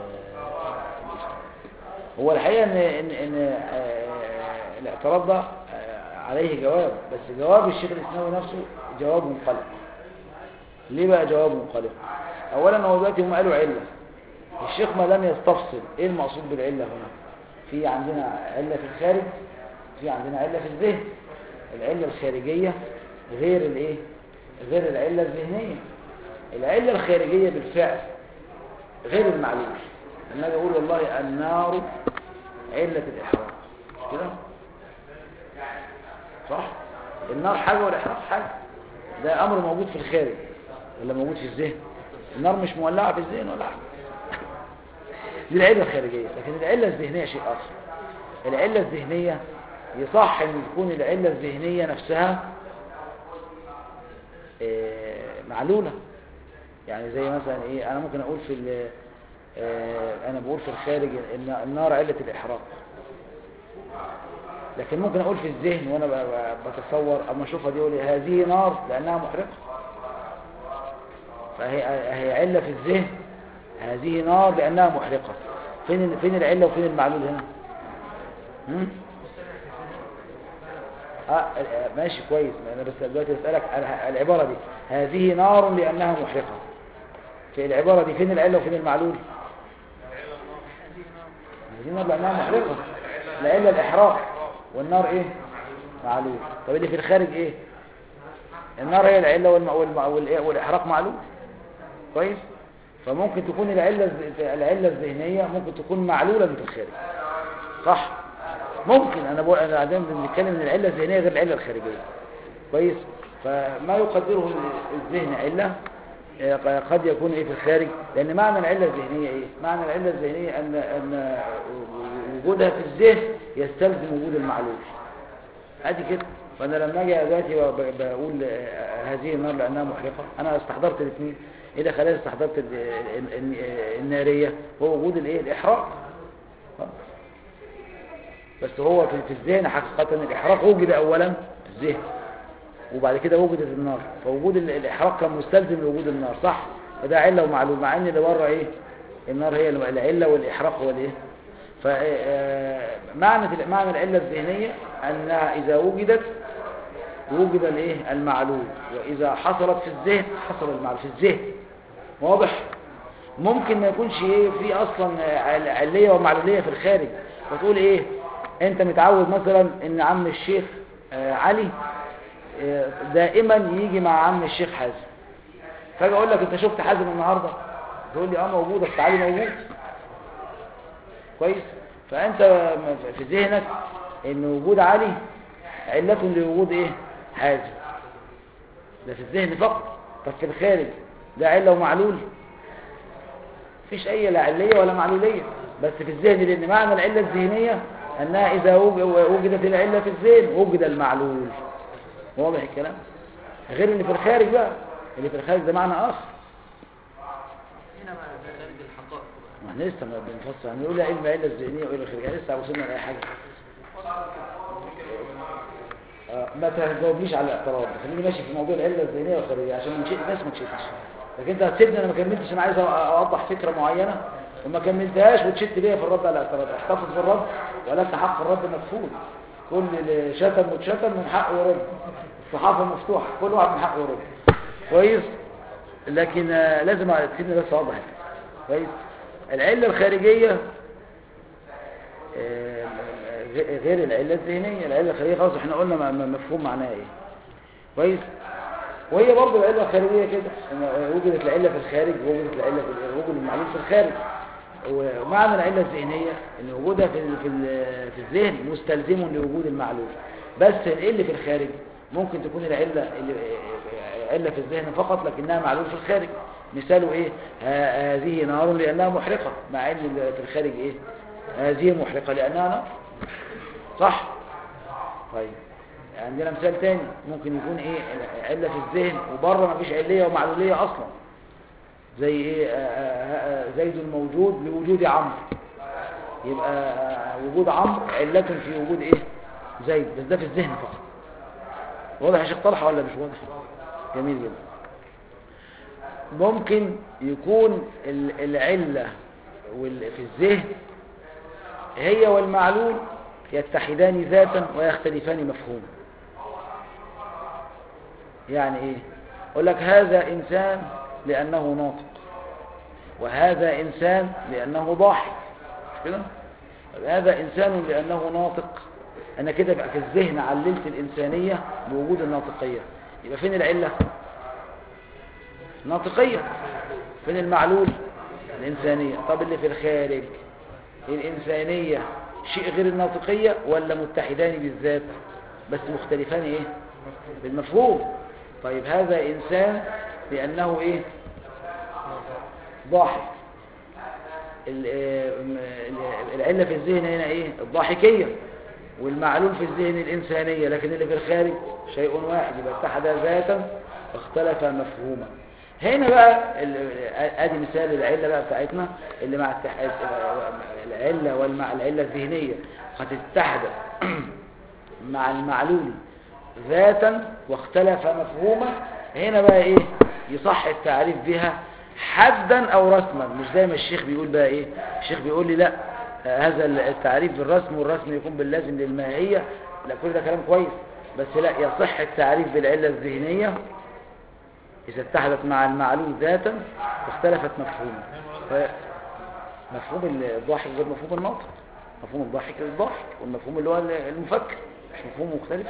هو الحقيقة إن, إن, إن آه، الاعتراض ده آه، عليه جواب بس جواب الشيخ الإسلامي نفسه جواب منقلق ليه بقى جواب منقلق أولا هو دلوقتي هم قالوا علة الشيخ ما لم يستفصل إيه المقصود بالعلة هنا في عندنا علة في الخارج في عندنا علة في الذهن العلة الخارجية غير الإيه غير العلة الذهنية العلة الخارجية بالفعل غير المعلول لما اجي اقول والله النار علة الإحراق مش كده صح النار حاجة والإحراق حاجة ده أمر موجود في الخارج ولا موجود في الذهن النار مش مولعة في الذهن ولا حاجة دي العلة الخارجية لكن العلة الذهنية شيء آخر العلة الذهنية يصح أن تكون العلة الذهنية نفسها آه، معلولة يعني زي مثلا ايه انا ممكن اقول في ال- آه، انا بقول في الخارج ان النار علة الاحراق لكن ممكن اقول في الذهن وانا ب- ب- بتصور اما اشوفها دي اقول هذه نار لانها محرقة فهي هي علة في الذهن هذه نار لانها محرقة فين ال- فين العلة وفين المعلول هنا هم؟ آه آه، ماشي كويس انا بس دلوقتي بسألك على العبارة دي هذه نار لأنها محرقة في العبارة دي فين العلة وفين المعلول هذه نار لأنها محرقة العلة الإحراق والنار إيه معلول طب اللي في الخارج إيه النار هي العلة والم... والم... والإيه؟ والإحراق معلول كويس فممكن تكون العلة الز- العلة الذهنية ممكن تكون معلولة في الخارج صح ممكن انا بقول انا بعدين بنتكلم ان العله الذهنيه غير العله الخارجيه كويس فما يقدره الذهن عله آه، قد يكون ايه في الخارج لان معنى العله الذهنيه ايه معنى العله الذهنيه ان ان وجودها في الذهن يستلزم وجود المعلول ادي كده فانا لما اجي دلوقتي ب- بقول آه، هذه النار لانها محرقه انا استحضرت الاثنين ايه اللي خلاني استحضرت ال- ال- ال- الناريه هو وجود الايه الاحراق بس هو في في الذهن حقيقة الإحراق وجد أولا في الذهن وبعد كده وجدت النار فوجود ال- الإحراق كان مستلزم لوجود النار صح فده علة ومعلول مع ان اللي بره ايه النار هي العلة والإحراق هو الايه فمعنى معنى العلة الذهنية أنها إذا وجدت وجد الايه المعلول وإذا حصلت في الذهن حصل المعلول في الذهن واضح ممكن ما يكونش ايه في اصلا عل- عليه ومعلوليه في الخارج فتقول ايه انت متعود مثلا ان عم الشيخ آه، علي آه، دائما يجي مع عم الشيخ حازم فاجي اقول لك انت شفت حازم النهارده تقول لي اه موجود اصل علي موجود كويس فانت م- في ذهنك ان وجود علي علة لوجود ايه حازم ده في الذهن فقط طب في الخارج ده علة ومعلول مفيش اي لا علية ولا معلولية بس في الذهن لان معنى العلة الذهنية انها اذا وج- وجدت العلة في الذهن وجد المعلول واضح الكلام غير اللي في الخارج بقى اللي في الخارج ده معنى اخر هنا بقى خارج الحقائق بقى ما احنا لسه ما بنفصل هنقول علم العلة الذهنية وايه الخارجية لسه وصلنا لاي حاجة آه، ما تجاوبنيش على الاعتراض خليني ماشي في موضوع العلة الذهنية والخارجية عشان من شيء الناس ما تشتش لكن انت هتسيبني انا ما كملتش انا عايز اوضح فكرة معينة وما كملتهاش وتشت بيا في الرد على الاعتراض احتفظ بالرد ولك حق الرد مكفول كل اللي شتم وتشتم من حقه يرد الصحافة مفتوحة كل واحد من حقه يرد كويس لكن آه، لازم تسيبني بس اوضح كويس العلة الخارجية آه، غ- غير العلة الذهنية العلة الخارجية خلاص احنا قلنا م- م- مفهوم معناها ايه كويس وهي برضه العلة الخارجية كده إن وجدت العلة في الخارج وجدت العلة في وجد المعلوم في الخارج ومعنى العلة الذهنية ان وجودها في ال- في ال- في الذهن مستلزم لوجود المعلوم بس ايه اللي في الخارج ممكن تكون العلة اللي علة في الذهن فقط لكنها معلوم في الخارج مثاله ايه ها- هذه نار لانها محرقة مع ان اللي في الخارج ايه هذه محرقة لانها نار صح طيب عندنا مثال تاني ممكن يكون ايه علة في الذهن وبره ما فيش علية ومعلولية اصلا زي ايه آه، آه، آه، زيد موجود لوجود عمرو يبقى آه، وجود عمرو علة في وجود ايه زيد بس ده في الذهن فقط واضح يا شيخ طلحة ولا مش واضح جميل جدا ممكن يكون ال- العلة وال- في الذهن هي والمعلول يتحدان ذاتا ويختلفان مفهوما يعني ايه اقول لك هذا انسان لانه ناطق وهذا انسان لانه ضاحك مش كده طب هذا انسان لانه ناطق انا كده بقى في الذهن عللت الانسانيه بوجود الناطقيه يبقى فين العله ناطقيه فين المعلول الانسانيه طب اللي في الخارج الانسانيه شيء غير الناطقيه ولا متحدان بالذات بس مختلفان ايه بالمفهوم طيب هذا انسان لانه ايه ضاحك ال- ال- العلة في الذهن هنا ايه الضاحكية والمعلول في الذهن الإنسانية لكن اللي في الخارج شيء واحد يبقى اتحد ذاتا اختلف مفهوما هنا بقى ال- ادي مثال العلة بقى بتاعتنا اللي مع التح... العلة والمع العلة الذهنية هتتحد مع المعلول ذاتا واختلف مفهوما هنا بقى ايه يصح التعريف بها حدا او رسما مش زي ما الشيخ بيقول بقى ايه الشيخ بيقول لي لا آه، هذا التعريف بالرسم والرسم يكون باللازم للماهية لا كل ده كلام كويس بس لا يصح التعريف بالعلة الذهنية إذا اتحدت مع المعلول ذاتا واختلفت مفهوما ف- مفهوم الضاحك غير مفهوم الناطق مفهوم الضاحك الضاحك والمفهوم اللي هو المفكر مش مفهوم مختلف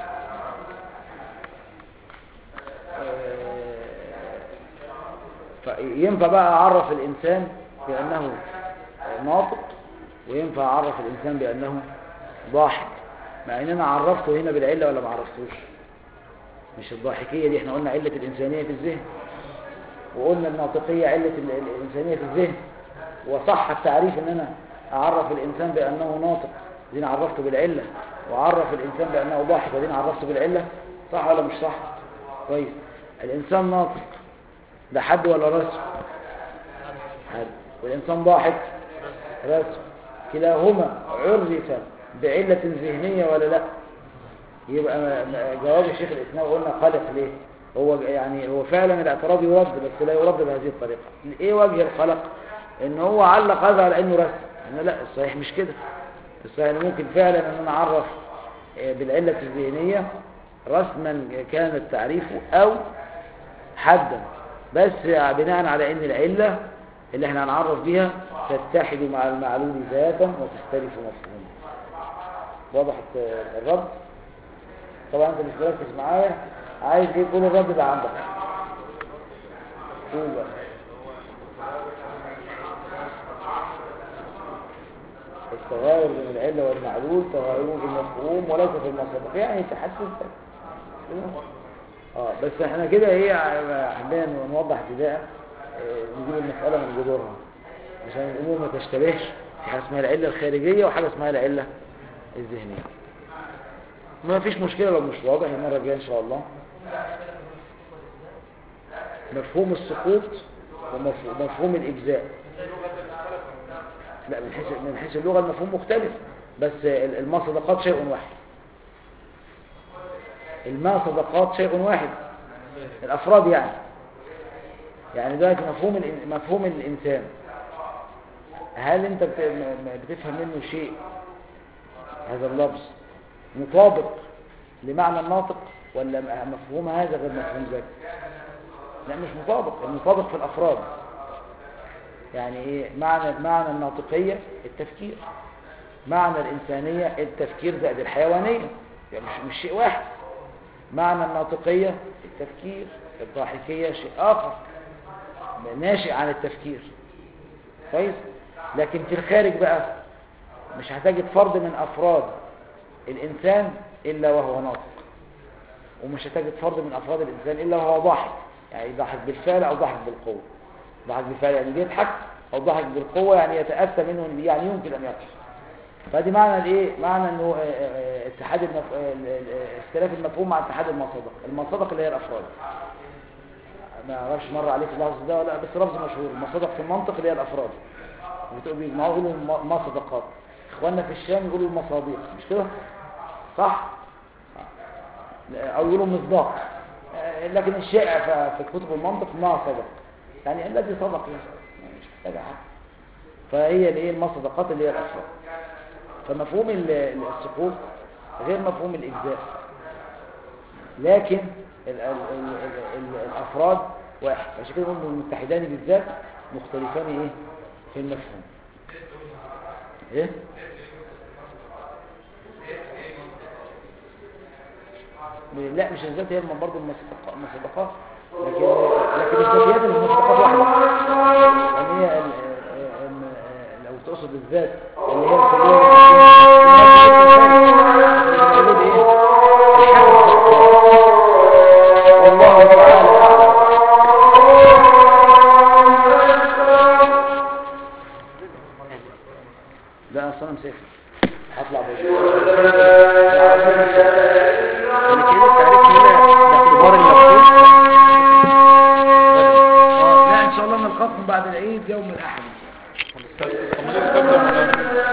فينفع بقى أعرف الإنسان بأنه ناطق وينفع أعرف الإنسان بأنه ضاحك مع إن أنا عرفته هنا بالعلة ولا ما عرفتوش مش الضاحكية دي احنا قلنا علة الإنسانية في الذهن وقلنا الناطقية علة ال- ال- الإنسانية في الذهن وصح التعريف ان انا اعرف الانسان بانه ناطق دين عرفته بالعلة واعرف الانسان بانه ضاحك ودين عرفته بالعلة صح ولا مش صح كويس الانسان ناطق ده حد ولا رسم حد والانسان ضاحك رسم كلاهما عرف بعلة ذهنية ولا لا يبقى م- م- جواب الشيخ الاسلام قلنا قلق ليه هو ج- يعني هو فعلا الاعتراض يرد بس لا يرد بهذه الطريقه ايه وجه القلق ان هو علق هذا على انه رسم إن لا الصحيح مش كده الصحيح إن ممكن فعلا ان انا اعرف آه، بالعله الذهنيه رسما كان التعريف او حدا بس بناء على ان العله اللي احنا هنعرف بيها تتحد مع المعلوم ذاتا وتختلف مفهوما وضحت آه، الرد طبعا انت مش مركز معايا عايز ايه كل الرد اللي عندك قول بقى التغاير بين العلة والمعلول تغاير في المفهوم وليس في المصدر يعني تحسن كده اه بس احنا كده ايه حبينا نوضح ابتداء آه، نجيب المسألة من جذورها عشان الامور ما تشتبهش في حاجة اسمها العلة الخارجية وحاجة اسمها العلة الذهنية ما فيش مشكلة لو مش واضح المرة الجاية ان شاء الله مفهوم السقوط ومفهوم الإجزاء لا من حيث من حيث اللغة المفهوم مختلف بس الماء صدقات شيء واحد الماء صدقات شيء واحد الأفراد يعني يعني دلوقتي مفهوم الإن- مفهوم الإنسان هل أنت بت- م- م- بتفهم منه شيء هذا اللفظ مطابق لمعنى الناطق ولا م- مفهوم هذا غير مفهوم ذاك لا مش مطابق المطابق في الأفراد يعني ايه معنى معنى الناطقية التفكير معنى الإنسانية التفكير زائد الحيوانية يعني مش, مش شيء واحد معنى الناطقية التفكير الضاحكية شيء آخر ناشئ عن التفكير كويس لكن في الخارج بقى مش هتجد فرد من أفراد الإنسان إلا وهو ناطق ومش هتجد فرد من أفراد الإنسان إلا وهو ضاحك يعني ضحك بالفعل أو ضحك بالقوة ضحك بالفعل يعني بيضحك أو ضحك بالقوة يعني يتأتى منه يعني يمكن أن يضحك فدي معنى الايه معنى انه آه، آه، اتحاد المف... آه، ال- ال- اختلاف المفهوم مع اتحاد المصادق المصادق اللي هي الافراد ما اعرفش مر عليك اللفظ ده ولا لا، بس لفظ مشهور المصادق في المنطق اللي هي الافراد بتقول بيجمعوا يقولوا الم- مصدقات اخواننا في الشام يقولوا المصادق مش كده صح او يقولوا مصداق آه، لكن الشائع ف- في كتب المنطق ما صدق يعني الذي صدق يعني مش محتاج حاجه فهي الايه المصدقات اللي هي الافراد فمفهوم ال- ال- السقوط غير مفهوم الإجزاء لكن ال ال ال ال ال الأفراد واحد عشان كده هم المتحدان بالذات مختلفان إيه في المفهوم إيه لا مش الذات هي من برضه المصدقات المصدقات لكن لكن الذاتيات المصدقات واحدة يعني هي ال- ال- ال- لو تقصد الذات اللي هي الكلية الموجود ايه الحدث والله تعالى أعلم. لا اصل انا مسافر هطلع بره انا كده التعريف هنا باعتبار المفهوم اه لا ان شاء الله نلقاكم بعد العيد يوم الاحد طب ما نستخدم